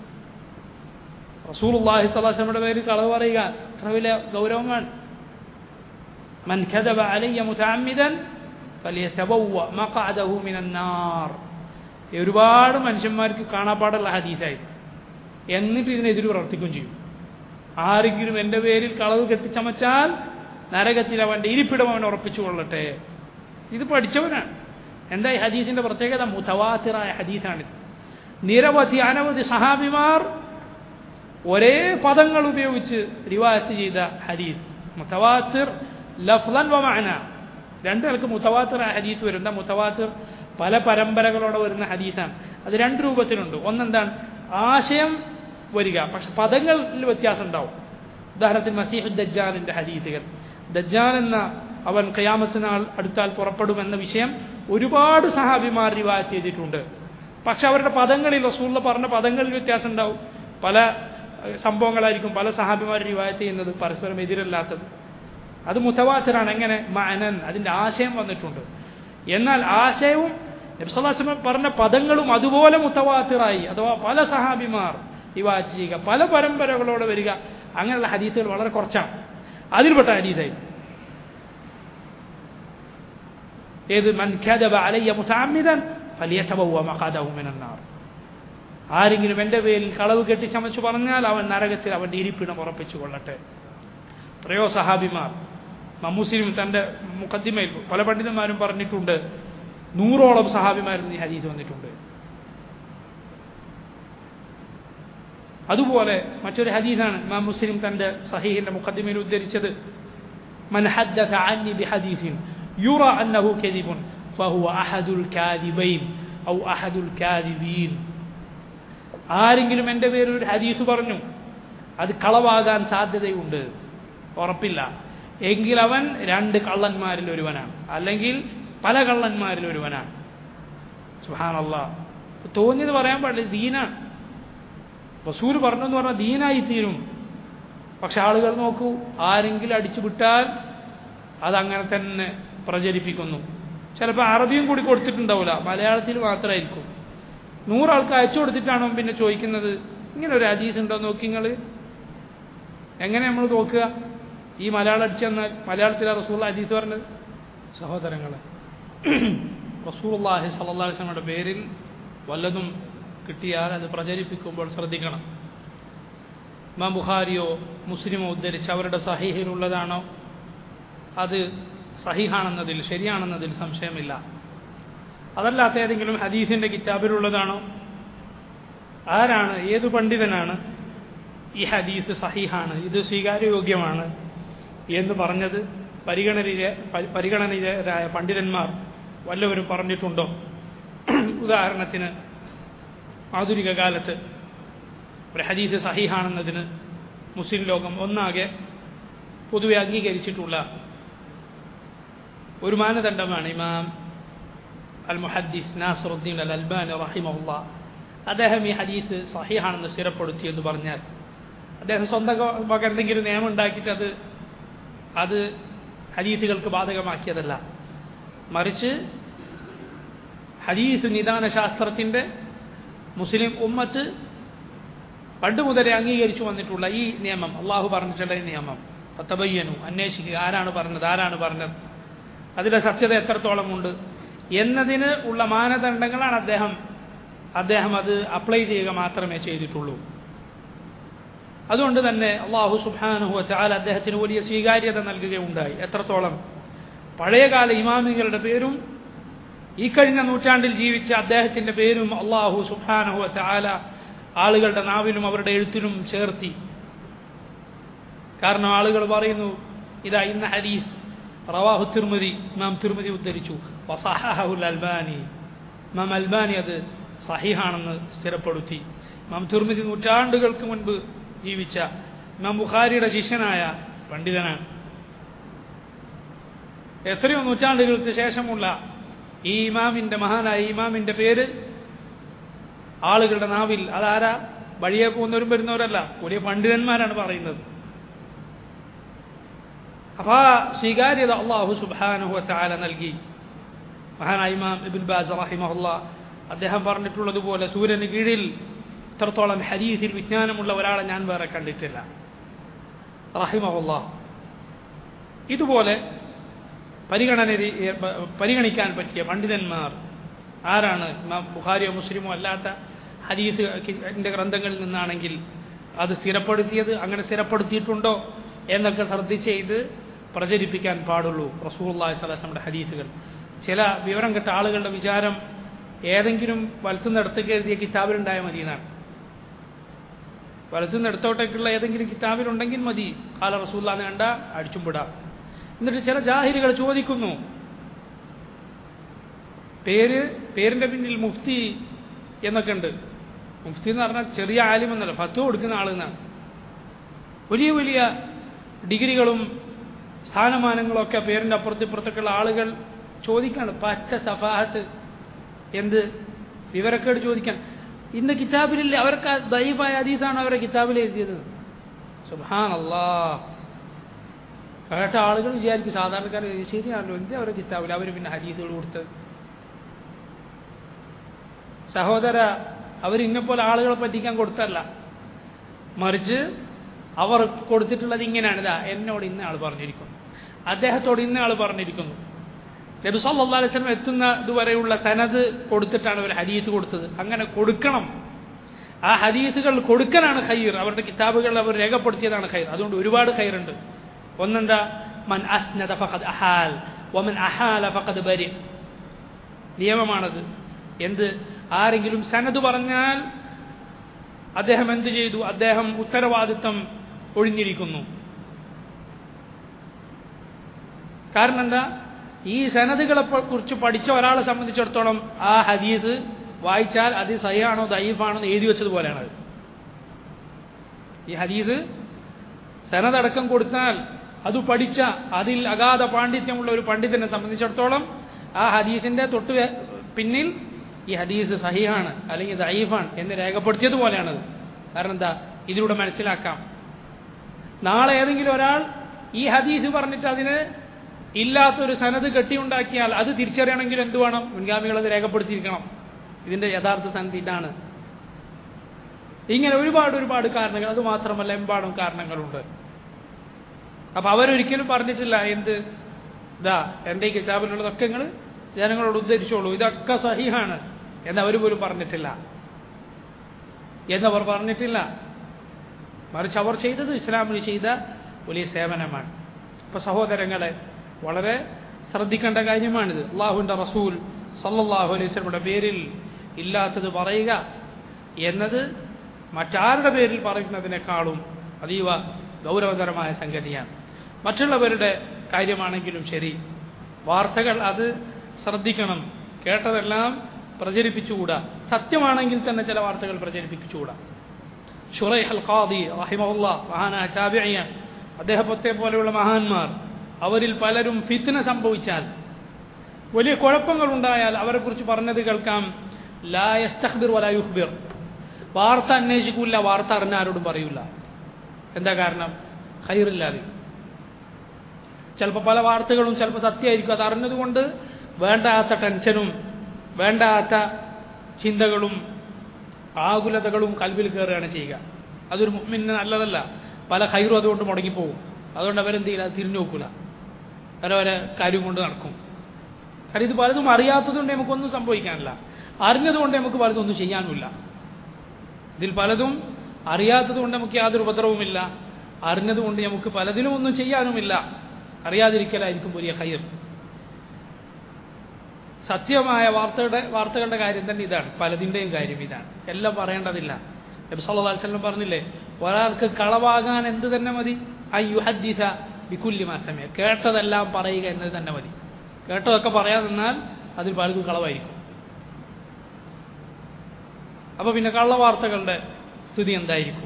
Speaker 1: റസൂൽ അള്ളാഹി സ്വലാസ്ലമിയുടെ പേര് കളവ് പറയുക അത്ര വലിയ ഗൗരവമാണ് من كذب علي متعمدا فليتبوأ مقعده من النار ഒരുപാട് മനുഷ്യന്മാർക്ക് കാണാപ്പാടുള്ള ഹദീസായി എന്നിട്ട് ഇതിനെതിരെ പ്രവർത്തിക്കുകയും ചെയ്യും ആരെങ്കിലും എൻ്റെ പേരിൽ കളവ് കെട്ടിച്ചമച്ചാൽ നരകത്തിൽ അവൻ്റെ ഇരിപ്പിടം അവൻ ഉറപ്പിച്ചു കൊള്ളട്ടെ ഇത് പഠിച്ചവനാണ് എന്താ ഈ ഹദീസിൻ്റെ പ്രത്യേകത മുതവാത്തിറായ ഹദീസാണിത് നിരവധി അനവധി സഹാബിമാർ ഒരേ പദങ്ങൾ ഉപയോഗിച്ച് റിവായത്ത് ചെയ്ത ഹദീസ് മുത്തവാത്തിർ ലഫ്ലൻ വമാന രണ്ട് നിലക്ക് മുത്തവാത്തിർ ഹദീസ് വരുന്ന മുത്തവാത്തിർ പല പരമ്പരകളോടെ വരുന്ന ഹദീസാണ് അത് രണ്ട് രൂപത്തിലുണ്ട് ഒന്നെന്താണ് ആശയം വരിക പക്ഷെ പദങ്ങളിൽ വ്യത്യാസം ഉണ്ടാവും ഉദാഹരണത്തിന് മസീഹു ദജ്ജാലിൻ്റെ ഹദീസുകൾ ദജ്ജാൽ എന്ന അവൻ ഖയാമത്തിനാൾ അടുത്താൽ പുറപ്പെടുമെന്ന വിഷയം ഒരുപാട് സഹാബിമാർ റിവായത്ത് ചെയ്തിട്ടുണ്ട് പക്ഷെ അവരുടെ പദങ്ങളിൽ റസൂള്ള പറഞ്ഞ പദങ്ങളിൽ വ്യത്യാസം ഉണ്ടാവും പല സംഭവങ്ങളായിരിക്കും പല സഹാബിമാർ റിവായത്ത് ചെയ്യുന്നത് പരസ്പരം എതിരല്ലാത്തത് അത് മുത്തവാത്തിറാണ് എങ്ങനെ മാനൻ അതിൻ്റെ ആശയം വന്നിട്ടുണ്ട് എന്നാൽ ആശയവും നബ്സല്ലാസ്ലം പറഞ്ഞ പദങ്ങളും അതുപോലെ മുത്തവാത്തിറായി അഥവാ പല സഹാബിമാർ റിവായത്ത് ചെയ്യുക പല പരമ്പരകളോടെ വരിക അങ്ങനെയുള്ള ഹദീസുകൾ വളരെ കുറച്ചാണ് അതിൽപ്പെട്ട ഹദീസായി ഏത് മൻഖദബ അലയ്യ മുതാമിദൻ ഫലിയതബവ്വ മഖാദഹു മിനന്നാർ ആരെങ്കിലും എൻ്റെ പേരിൽ കളവ് കെട്ടിച്ചമച്ചു പറഞ്ഞാൽ അവൻ നരകത്തിൽ അവൻ്റെ ഇരിപ്പിടം ഉറപ്പിച്ചു കൊള്ളട്ടെ എത്രയോ സഹാബിമാർ മുസ്ലിം തൻ്റെ മുഖദ്ദിമയിൽ പല പണ്ഡിതന്മാരും പറഞ്ഞിട്ടുണ്ട് നൂറോളം സഹാബിമാരിൽ ഈ ഹദീസ് വന്നിട്ടുണ്ട് അതുപോലെ മറ്റൊരു ഹദീസാണ് ഇമാം മുസ്ലിം തൻ്റെ സഹീഹിൻ്റെ മുഖദ്ദിമയിൽ ഉദ്ധരിച്ചത് من حدث عني بحديث يرى أنه كذب فهو أحد الكاذبين أو أحد الكاذبين ആരെങ്കിലും എൻ്റെ പേരിൽ ഒരു ഹദീസ് പറഞ്ഞു അത് കളവാകാൻ സാധ്യതയുണ്ട് ഉറപ്പില്ല എങ്കിൽ അവൻ രണ്ട് കള്ളന്മാരിൽ ഒരുവനാണ് അല്ലെങ്കിൽ പല കള്ളന്മാരിൽ ഒരുവനാണ് സുഹാനല്ല തോന്നിയത് പറയാൻ പാടില്ല ദീനാണ് റസൂൽ പറഞ്ഞു എന്ന് പറഞ്ഞാൽ ദീനായി തീരും പക്ഷെ ആളുകൾ നോക്കൂ ആരെങ്കിലും അടിച്ചു വിട്ടാൽ അതങ്ങനെ തന്നെ പ്രചരിപ്പിക്കുന്നു ചിലപ്പോൾ അറബിയും കൂടി കൊടുത്തിട്ടുണ്ടാവില്ല മലയാളത്തിൽ മാത്രമായിരിക്കും നൂറാൾക്ക് അയച്ചു കൊടുത്തിട്ടാണോ പിന്നെ ചോദിക്കുന്നത് ഇങ്ങനെ ഒരു ഹദീസ് ഉണ്ടോ നോക്കി നിങ്ങൾ എങ്ങനെ നമ്മൾ നോക്കുക ഈ മലയാളം അടിച്ചു തന്നാൽ മലയാളത്തിലെ റസൂൾ ഹദീസ് പറഞ്ഞത് സഹോദരങ്ങളെ റസൂള്ളാഹി സല്ലാസ്ലമയുടെ പേരിൽ വല്ലതും കിട്ടിയാൽ അത് പ്രചരിപ്പിക്കുമ്പോൾ ശ്രദ്ധിക്കണം ഇമാം ബുഖാരിയോ മുസ്ലിമോ ഉദ്ധരിച്ച് അവരുടെ സഹീഹിലുള്ളതാണോ അത് സഹിഹാണെന്നതിൽ ശരിയാണെന്നതിൽ സംശയമില്ല അതല്ലാത്ത ഏതെങ്കിലും ഹദീസിൻ്റെ കിതാബിലുള്ളതാണോ ആരാണ് ഏതു പണ്ഡിതനാണ് ഈ ഹദീസ് സഹിഹാണ് ഇത് സ്വീകാര്യയോഗ്യമാണ് എന്ന് പറഞ്ഞത് പരിഗണനയിലെ പരിഗണനയിലായ പണ്ഡിതന്മാർ വല്ലവരും പറഞ്ഞിട്ടുണ്ടോ ഉദാഹരണത്തിന് ആധുനിക കാലത്ത് ഒരു ഹദീസ് സഹിഹാണെന്നതിന് മുസ്ലിം ലോകം ഒന്നാകെ പൊതുവെ അംഗീകരിച്ചിട്ടുള്ള ഒരു മാനദണ്ഡമാണ് ഇമാം അൽ മുഹദ്ദീസ് നാസറുദ്ദീൻ അൽ അൽബാൻ റഹിമുള്ള അദ്ദേഹം ഈ ഹദീസ് സഹിഹാണെന്ന് സ്ഥിരപ്പെടുത്തി എന്ന് പറഞ്ഞാൽ അദ്ദേഹം സ്വന്തം വക എന്തെങ്കിലും നിയമം ഉണ്ടാക്കിയിട്ട് അത് അത് ഹദീസുകൾക്ക് ബാധകമാക്കിയതല്ല മറിച്ച് ഹദീസ് നിദാന ശാസ്ത്രത്തിൻ്റെ മുസ്ലിം ഉമ്മത്ത് പണ്ട് മുതലേ അംഗീകരിച്ചു വന്നിട്ടുള്ള ഈ നിയമം അള്ളാഹു പറഞ്ഞിട്ടുള്ള ഈ നിയമം ഫത്തബയ്യനു അന്വേഷിക്കുക ആരാണ് പറഞ്ഞത് ആരാണ് പറഞ്ഞത് അതിലെ സത്യത എത്രത്തോളമുണ്ട് എന്നതിന് ഉള്ള മാനദണ്ഡങ്ങളാണ് അദ്ദേഹം അദ്ദേഹം അത് അപ്ലൈ ചെയ്യുക മാത്രമേ ചെയ്തിട്ടുള്ളൂ അതുകൊണ്ട് തന്നെ അള്ളാഹു സുബാനുഹു ചാൽ അദ്ദേഹത്തിന് വലിയ സ്വീകാര്യത നൽകുകയുണ്ടായി എത്രത്തോളം പഴയകാല ഇമാമികളുടെ പേരും ഈ കഴിഞ്ഞ നൂറ്റാണ്ടിൽ ജീവിച്ച അദ്ദേഹത്തിൻ്റെ പേരും അള്ളാഹു സുബാനുഹു ചാല ആളുകളുടെ നാവിലും അവരുടെ എഴുത്തിലും ചേർത്തി കാരണം ആളുകൾ പറയുന്നു ഇതാ ഇന്ന ഹദീസ് റവാഹു തിർമതി ഇമാം തിർമതി ഉദ്ധരിച്ചു വസഹഹുൽ അൽബാനി ഇമാം അൽബാനി അത് സഹിഹാണെന്ന് സ്ഥിരപ്പെടുത്തി ഇമാം തിർമതി നൂറ്റാണ്ടുകൾക്ക് മുൻപ് ജീവിച്ച ഇമാം ബുഖാരിയുടെ ശിഷ്യനായ പണ്ഡിതനാണ് എത്രയോ നൂറ്റാണ്ടുകൾക്ക് ശേഷമുള്ള ഈ ഇമാമിന്റെ മഹാനായ ഈ ഇമാമിന്റെ പേര് ആളുകളുടെ നാവിൽ അതാരാ വഴിയെ പോകുന്നവരും വരുന്നവരല്ല വലിയ പണ്ഡിതന്മാരാണ് പറയുന്നത് അപ്പൊ ആ സ്വീകാര്യത അള്ളാഹു സുബാനുഹു ചാല നൽകി മഹാനായ ഇമാം ഇബിൻ ബാസ് റഹിമഹുല്ല അദ്ദേഹം പറഞ്ഞിട്ടുള്ളതുപോലെ സൂര്യന് കീഴിൽ ഇത്രത്തോളം ഹരീസിൽ വിജ്ഞാനമുള്ള ഒരാളെ ഞാൻ വേറെ കണ്ടിട്ടില്ല റഹിമഹുല്ല ഇതുപോലെ പരിഗണന പരിഗണിക്കാൻ പറ്റിയ പണ്ഡിതന്മാർ ആരാണ് ഇമാം ബുഖാരിയോ മുസ്ലിമോ അല്ലാത്ത ഹദീസ് എൻ്റെ ഗ്രന്ഥങ്ങളിൽ നിന്നാണെങ്കിൽ അത് സ്ഥിരപ്പെടുത്തിയത് അങ്ങനെ സ്ഥിരപ്പെടുത്തിയിട്ടുണ്ടോ എന്നൊക്കെ ശ്രദ്ധിച്ച് ചെയ്ത് പ്രചരിപ്പിക്കാൻ പാടുള്ളൂ റസൂള്ളി സ്വലാസനമ്മുടെ ഹദീസുകൾ ചില വിവരം കെട്ട ആളുകളുടെ വിചാരം ഏതെങ്കിലും വലത്തുനിന്നിടത്തേക്ക് എഴുതിയ കിതാബിലുണ്ടായ മതി എന്നാണ് വലത്തുനിന്നിടത്തോട്ടേക്കുള്ള ഏതെങ്കിലും കിതാബിലുണ്ടെങ്കിൽ മതി കാല റസൂല്ലാന്ന് കണ്ട അടിച്ചും വിടാം എന്നിട്ട് ചില ജാഹിലുകൾ ചോദിക്കുന്നു പേര് പേരിന്റെ പിന്നിൽ മുഫ്തി എന്നൊക്കെ ഉണ്ട് മുഫ്തി എന്ന് പറഞ്ഞാൽ ചെറിയ ആലിം എന്നല്ല ഫത്വ കൊടുക്കുന്ന ആളെന്നാണ് വലിയ വലിയ ഡിഗ്രികളും സ്ഥാനമാനങ്ങളും ഒക്കെ പേരിന്റെ അപ്പുറത്ത് ഇപ്പുറത്തൊക്കെയുള്ള ആളുകൾ ചോദിക്കാണ് പച്ച സഫാഹത്ത് എന്ത് വിവരക്കേട് ചോദിക്കാൻ ഇന്ന് കിതാബിലില്ല അവർക്ക് ദൈവായ അതീതാണ് അവരെ കിതാബിൽ എഴുതിയത് സുഹാൻ അല്ലാ കേട്ട ആളുകൾ വിചാരിക്കും സാധാരണക്കാർ ശരിയാണല്ലോ എന്ത് അവരെ കിതാബിൽ അവർ പിന്നെ ഹരീസുകൾ കൊടുത്ത് സഹോദര അവരിന്നെപ്പോലെ ആളുകളെ പറ്റിക്കാൻ കൊടുത്തല്ല മറിച്ച് അവർ കൊടുത്തിട്ടുള്ളത് ഇങ്ങനെയാണ് ഇതാ എന്നോട് ഇന്ന ആൾ പറഞ്ഞിരിക്കുന്നു അദ്ദേഹത്തോട് ഇന്ന ആൾ പറഞ്ഞിരിക്കുന്നു നബി സല്ലാ അലൈഹി സ്വലം എത്തുന്ന ഇതുവരെയുള്ള സനത് കൊടുത്തിട്ടാണ് അവർ ഹദീസ് കൊടുത്തത് അങ്ങനെ കൊടുക്കണം ആ ഹദീസുകൾ കൊടുക്കലാണ് ഖൈർ അവരുടെ കിതാബുകൾ അവർ രേഖപ്പെടുത്തിയതാണ് ഖൈർ അതുകൊണ്ട് ഒരുപാട് ഖൈറുണ്ട് ഒന്നെന്താ മൻ അസ്നദ ഫഖദ് അഹാൽ വമൻ അഹാല ഫഖദ് ബരി നിയമമാണത് എന്ത് ആരെങ്കിലും സനത് പറഞ്ഞാൽ അദ്ദേഹം എന്ത് ചെയ്തു അദ്ദേഹം ഉത്തരവാദിത്തം ഒഴിഞ്ഞിരിക്കുന്നു കാരണം എന്താ ഈ സനതുകളെ കുറിച്ച് പഠിച്ച ഒരാളെ സംബന്ധിച്ചിടത്തോളം ആ ഹദീസ് വായിച്ചാൽ അത് സഹിയാണോ ദൈഫാണോ എന്ന് എഴുതി വെച്ചതുപോലെയാണ് ഈ ഹദീസ് സനതടക്കം കൊടുത്താൽ അത് പഠിച്ച അതിൽ അഗാധ പാണ്ഡിത്യമുള്ള ഒരു പണ്ഡിതനെ സംബന്ധിച്ചിടത്തോളം ആ ഹദീസിന്റെ തൊട്ട് പിന്നിൽ ഈ ഹദീസ് സഹിയാണ് അല്ലെങ്കിൽ ദൈഫാണ് എന്ന് രേഖപ്പെടുത്തിയതുപോലെയാണത് കാരണം എന്താ ഇതിലൂടെ മനസ്സിലാക്കാം നാളെ ഏതെങ്കിലും ഒരാൾ ഈ ഹദീസ് പറഞ്ഞിട്ട് അതിന് ഇല്ലാത്തൊരു സനത് കെട്ടിയുണ്ടാക്കിയാൽ അത് തിരിച്ചറിയണമെങ്കിൽ എന്ത് വേണം മുൻഗാമികൾ അത് രേഖപ്പെടുത്തിയിരിക്കണം ഇതിന്റെ യഥാർത്ഥ സനത് ഇതാണ് ഇങ്ങനെ ഒരുപാട് ഒരുപാട് കാരണങ്ങൾ അത് മാത്രമല്ല എമ്പാടും കാരണങ്ങളുണ്ട് അപ്പൊ അവരൊരിക്കലും പറഞ്ഞിട്ടില്ല എന്ത് ഇതാ എൻ്റെ ഈ കിതാബിലുള്ളതൊക്കെ നിങ്ങൾ ജനങ്ങളോട് ഉദ്ധരിച്ചോളൂ ഇതൊക്കെ സഹിഹാണ് എന്നവർ പോലും പറഞ്ഞിട്ടില്ല എന്നവർ പറഞ്ഞിട്ടില്ല മറിച്ച് അവർ ചെയ്തത് ഇസ്ലാമിൽ ചെയ്ത വലിയ സേവനമാണ് ഇപ്പൊ സഹോദരങ്ങളെ വളരെ ശ്രദ്ധിക്കേണ്ട കാര്യമാണിത് അള്ളാഹുവിൻ്റെ റസൂൽ സല്ലല്ലാഹു അലൈഹി സ്വലമുടെ പേരിൽ ഇല്ലാത്തത് പറയുക എന്നത് മറ്റാരുടെ പേരിൽ പറയുന്നതിനേക്കാളും അതീവ ഗൗരവതരമായ സംഗതിയാണ് മറ്റുള്ളവരുടെ കാര്യമാണെങ്കിലും ശരി വാർത്തകൾ അത് ശ്രദ്ധിക്കണം കേട്ടതെല്ലാം പ്രചരിപ്പിച്ചുകൂടാ സത്യമാണെങ്കിൽ തന്നെ ചില വാർത്തകൾ പ്രചരിപ്പിച്ചുകൂടാ ഷുറൈഹ് അൽ ഖാദി റഹിമഹുല്ല മഹാനായ താബിഅയ്യ അദ്ദേഹത്തെ പോലെയുള്ള മഹാന്മാർ അവരിൽ പലരും ഫിത്ന സംഭവിച്ചാൽ വലിയ കുഴപ്പങ്ങൾ ഉണ്ടായാൽ അവരെക്കുറിച്ച് പറഞ്ഞത് കേൾക്കാം ലാ യസ്തഖ്ബിർ വലാ യുഖ്ബിർ വാർത്ത അന്വേഷിക്കൂല വാർത്ത അറിഞ്ഞ ആരോടും പറയൂല എന്താ കാരണം ഖൈറില്ലാതെ ചിലപ്പോൾ പല വാർത്തകളും ചിലപ്പോൾ സത്യമായിരിക്കും അത് അറിഞ്ഞതുകൊണ്ട് വേണ്ടാത്ത ടെൻഷനും വേണ്ടാത്ത ചിന്തകളും ആകുലതകളും കൽവിൽ കയറുകയാണ് ചെയ്യുക അതൊരു മുമ്മിന് നല്ലതല്ല പല ഹൈറും അതുകൊണ്ട് മുടങ്ങിപ്പോകും അതുകൊണ്ട് അവരെന്ത് ചെയ്യില്ല അത് തിരിഞ്ഞു നോക്കൂല അവരവരെ കാര്യം കൊണ്ട് നടക്കും കാരണം ഇത് പലതും അറിയാത്തതുകൊണ്ട് നമുക്കൊന്നും സംഭവിക്കാനില്ല അറിഞ്ഞതുകൊണ്ട് നമുക്ക് പലതൊന്നും ചെയ്യാനുമില്ല ഇതിൽ പലതും അറിയാത്തതുകൊണ്ട് നമുക്ക് യാതൊരു ഉപദ്രവവുമില്ല അറിഞ്ഞതുകൊണ്ട് നമുക്ക് പലതിലും ഒന്നും ചെയ്യാനുമില്ല അറിയാതിരിക്കലായിരിക്കും വലിയ ഹൈർ സത്യമായ വാർത്തയുടെ വാർത്തകളുടെ കാര്യം തന്നെ ഇതാണ് പലതിൻ്റെയും കാര്യം ഇതാണ് എല്ലാം പറയേണ്ടതില്ല നബി സല്ലല്ലാഹു അലൈഹി വസല്ലം പറഞ്ഞില്ലേ ഒരാൾക്ക് കളവാകാൻ എന്ത് തന്നെ മതി ഐ യുഹദ്ദിസ ബിക്കുല്ലി മാസമേ കേട്ടതെല്ലാം പറയുക എന്നത് തന്നെ മതി കേട്ടതൊക്കെ പറയാൻ നിന്നാൽ അതിൽ പലതും കളവായിരിക്കും അപ്പോൾ പിന്നെ കള്ളവാർത്തകളുടെ സ്ഥിതി എന്തായിരിക്കും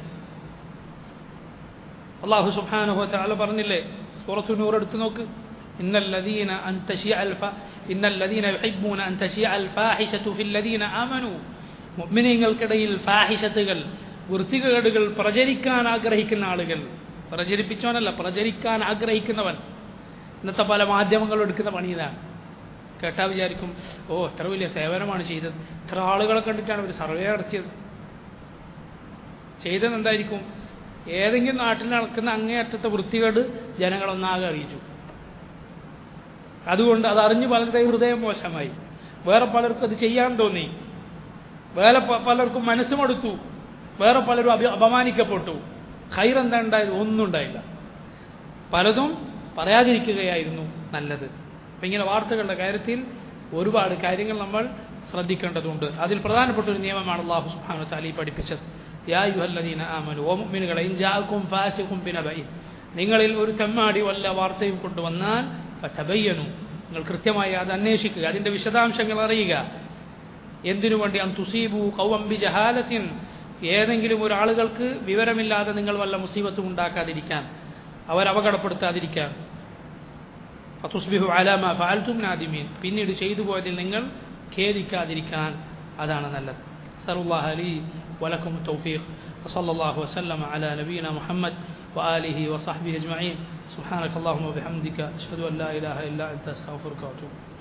Speaker 1: അള്ളാഹു സുബ്ഹാനഹു വതആല പറഞ്ഞില്ലേ സൂറത്തു നൂർ എടുത്തു നോക്ക് ഇന്നല്ലദീന അൻ തശിഅ അൽഫ ഇന്നല്ലദീന യുഹിബ്ബൂന അൻ തശിഅ അൽ ഫാഹിശതു ഫില്ലദീന ആമനു മുഅ്മിനീങ്ങൾക്കിടയിൽ ഫാഹിശത്തുകൾ വൃത്തികേടുകൾ പ്രചരിക്കാൻ ആഗ്രഹിക്കുന്ന ആളുകൾ പ്രചരിപ്പിച്ചവനല്ല പ്രചരിക്കാൻ ആഗ്രഹിക്കുന്നവൻ ഇന്നത്തെ പല മാധ്യമങ്ങളും എടുക്കുന്ന പണി ഇതാണ് കേട്ടാൽ വിചാരിക്കും ഓ എത്ര വലിയ സേവനമാണ് ചെയ്തത് ഇത്ര ആളുകളെ കണ്ടിട്ടാണ് ഒരു സർവേ നടത്തിയത് ചെയ്തത് എന്തായിരിക്കും ഏതെങ്കിലും നാട്ടിൽ നടക്കുന്ന അങ്ങേയറ്റത്തെ വൃത്തികേട് ജനങ്ങളൊന്നാകെ അറിയിച്ചു അതുകൊണ്ട് അത് അറിഞ്ഞ് പലരുടെ ഹൃദയം മോശമായി വേറെ പലർക്കും അത് ചെയ്യാൻ തോന്നി വേറെ പ- പലർക്കും മനസ്സുമടുത്തു വേറെ പലരും അഭി അപമാനിക്കപ്പെട്ടു ഖൈറെന്താ ഉണ്ടായത് ഒന്നും ഉണ്ടായില്ല പലതും പറയാതിരിക്കുകയായിരുന്നു നല്ലത് അപ്പം ഇങ്ങനെ വാർത്തകളുടെ കാര്യത്തിൽ ഒരുപാട് കാര്യങ്ങൾ നമ്മൾ ശ്രദ്ധിക്കേണ്ടതുണ്ട് അതിൽ പ്രധാനപ്പെട്ട ഒരു നിയമമാണ് അള്ളാഹു സുബ്ഹാനഹു വതആല ഈ പഠിപ്പിച്ചത് യാ യുഹല്ലദീന ആമനു ഓ മുഅ്മിനുകളെ ഇൻ ജാഅക്കും ഫാസിഖും ബിനബഇൻ നിങ്ങളിൽ ഒരു തെമ്മാടി വല്ല വാർത്തയും കൊണ്ടുവന്നാൽ ഫതബയ്യനു നിങ്ങൾ കൃത്യമായി അത് അന്വേഷിക്കുക അതിന്റെ വിശദാംശങ്ങൾ അറിയുക എന്തിനു വേണ്ടി അൻ തുസീബു കൗവം ബി ജഹാലത്തിൻ ഏതെങ്കിലും ഒരാളുകൾക്ക് വിവരമില്ലാതെ നിങ്ങൾ വല്ല മുസീബത്തും ഉണ്ടാക്കാതിരിക്കാൻ അവരപകടപ്പെടുത്താതിരിക്കാൻ ഫതുസ്ബിഹു അലാമ ഫഅൽതും നാദിമീൻ പിന്നീട് ചെയ്തു പോയതിൽ നിങ്ങൾ ഖേദിക്കാതിരിക്കാൻ അതാണ് നല്ലത് സറുല്ലാഹ് അലി ولكم التوفيق وصلى الله وسلم على نبينا محمد وآله وصحبه أجمعين سبحانك اللهم وبحمدك أشهد أن لا إله إلا أنت أستغفرك وأتوب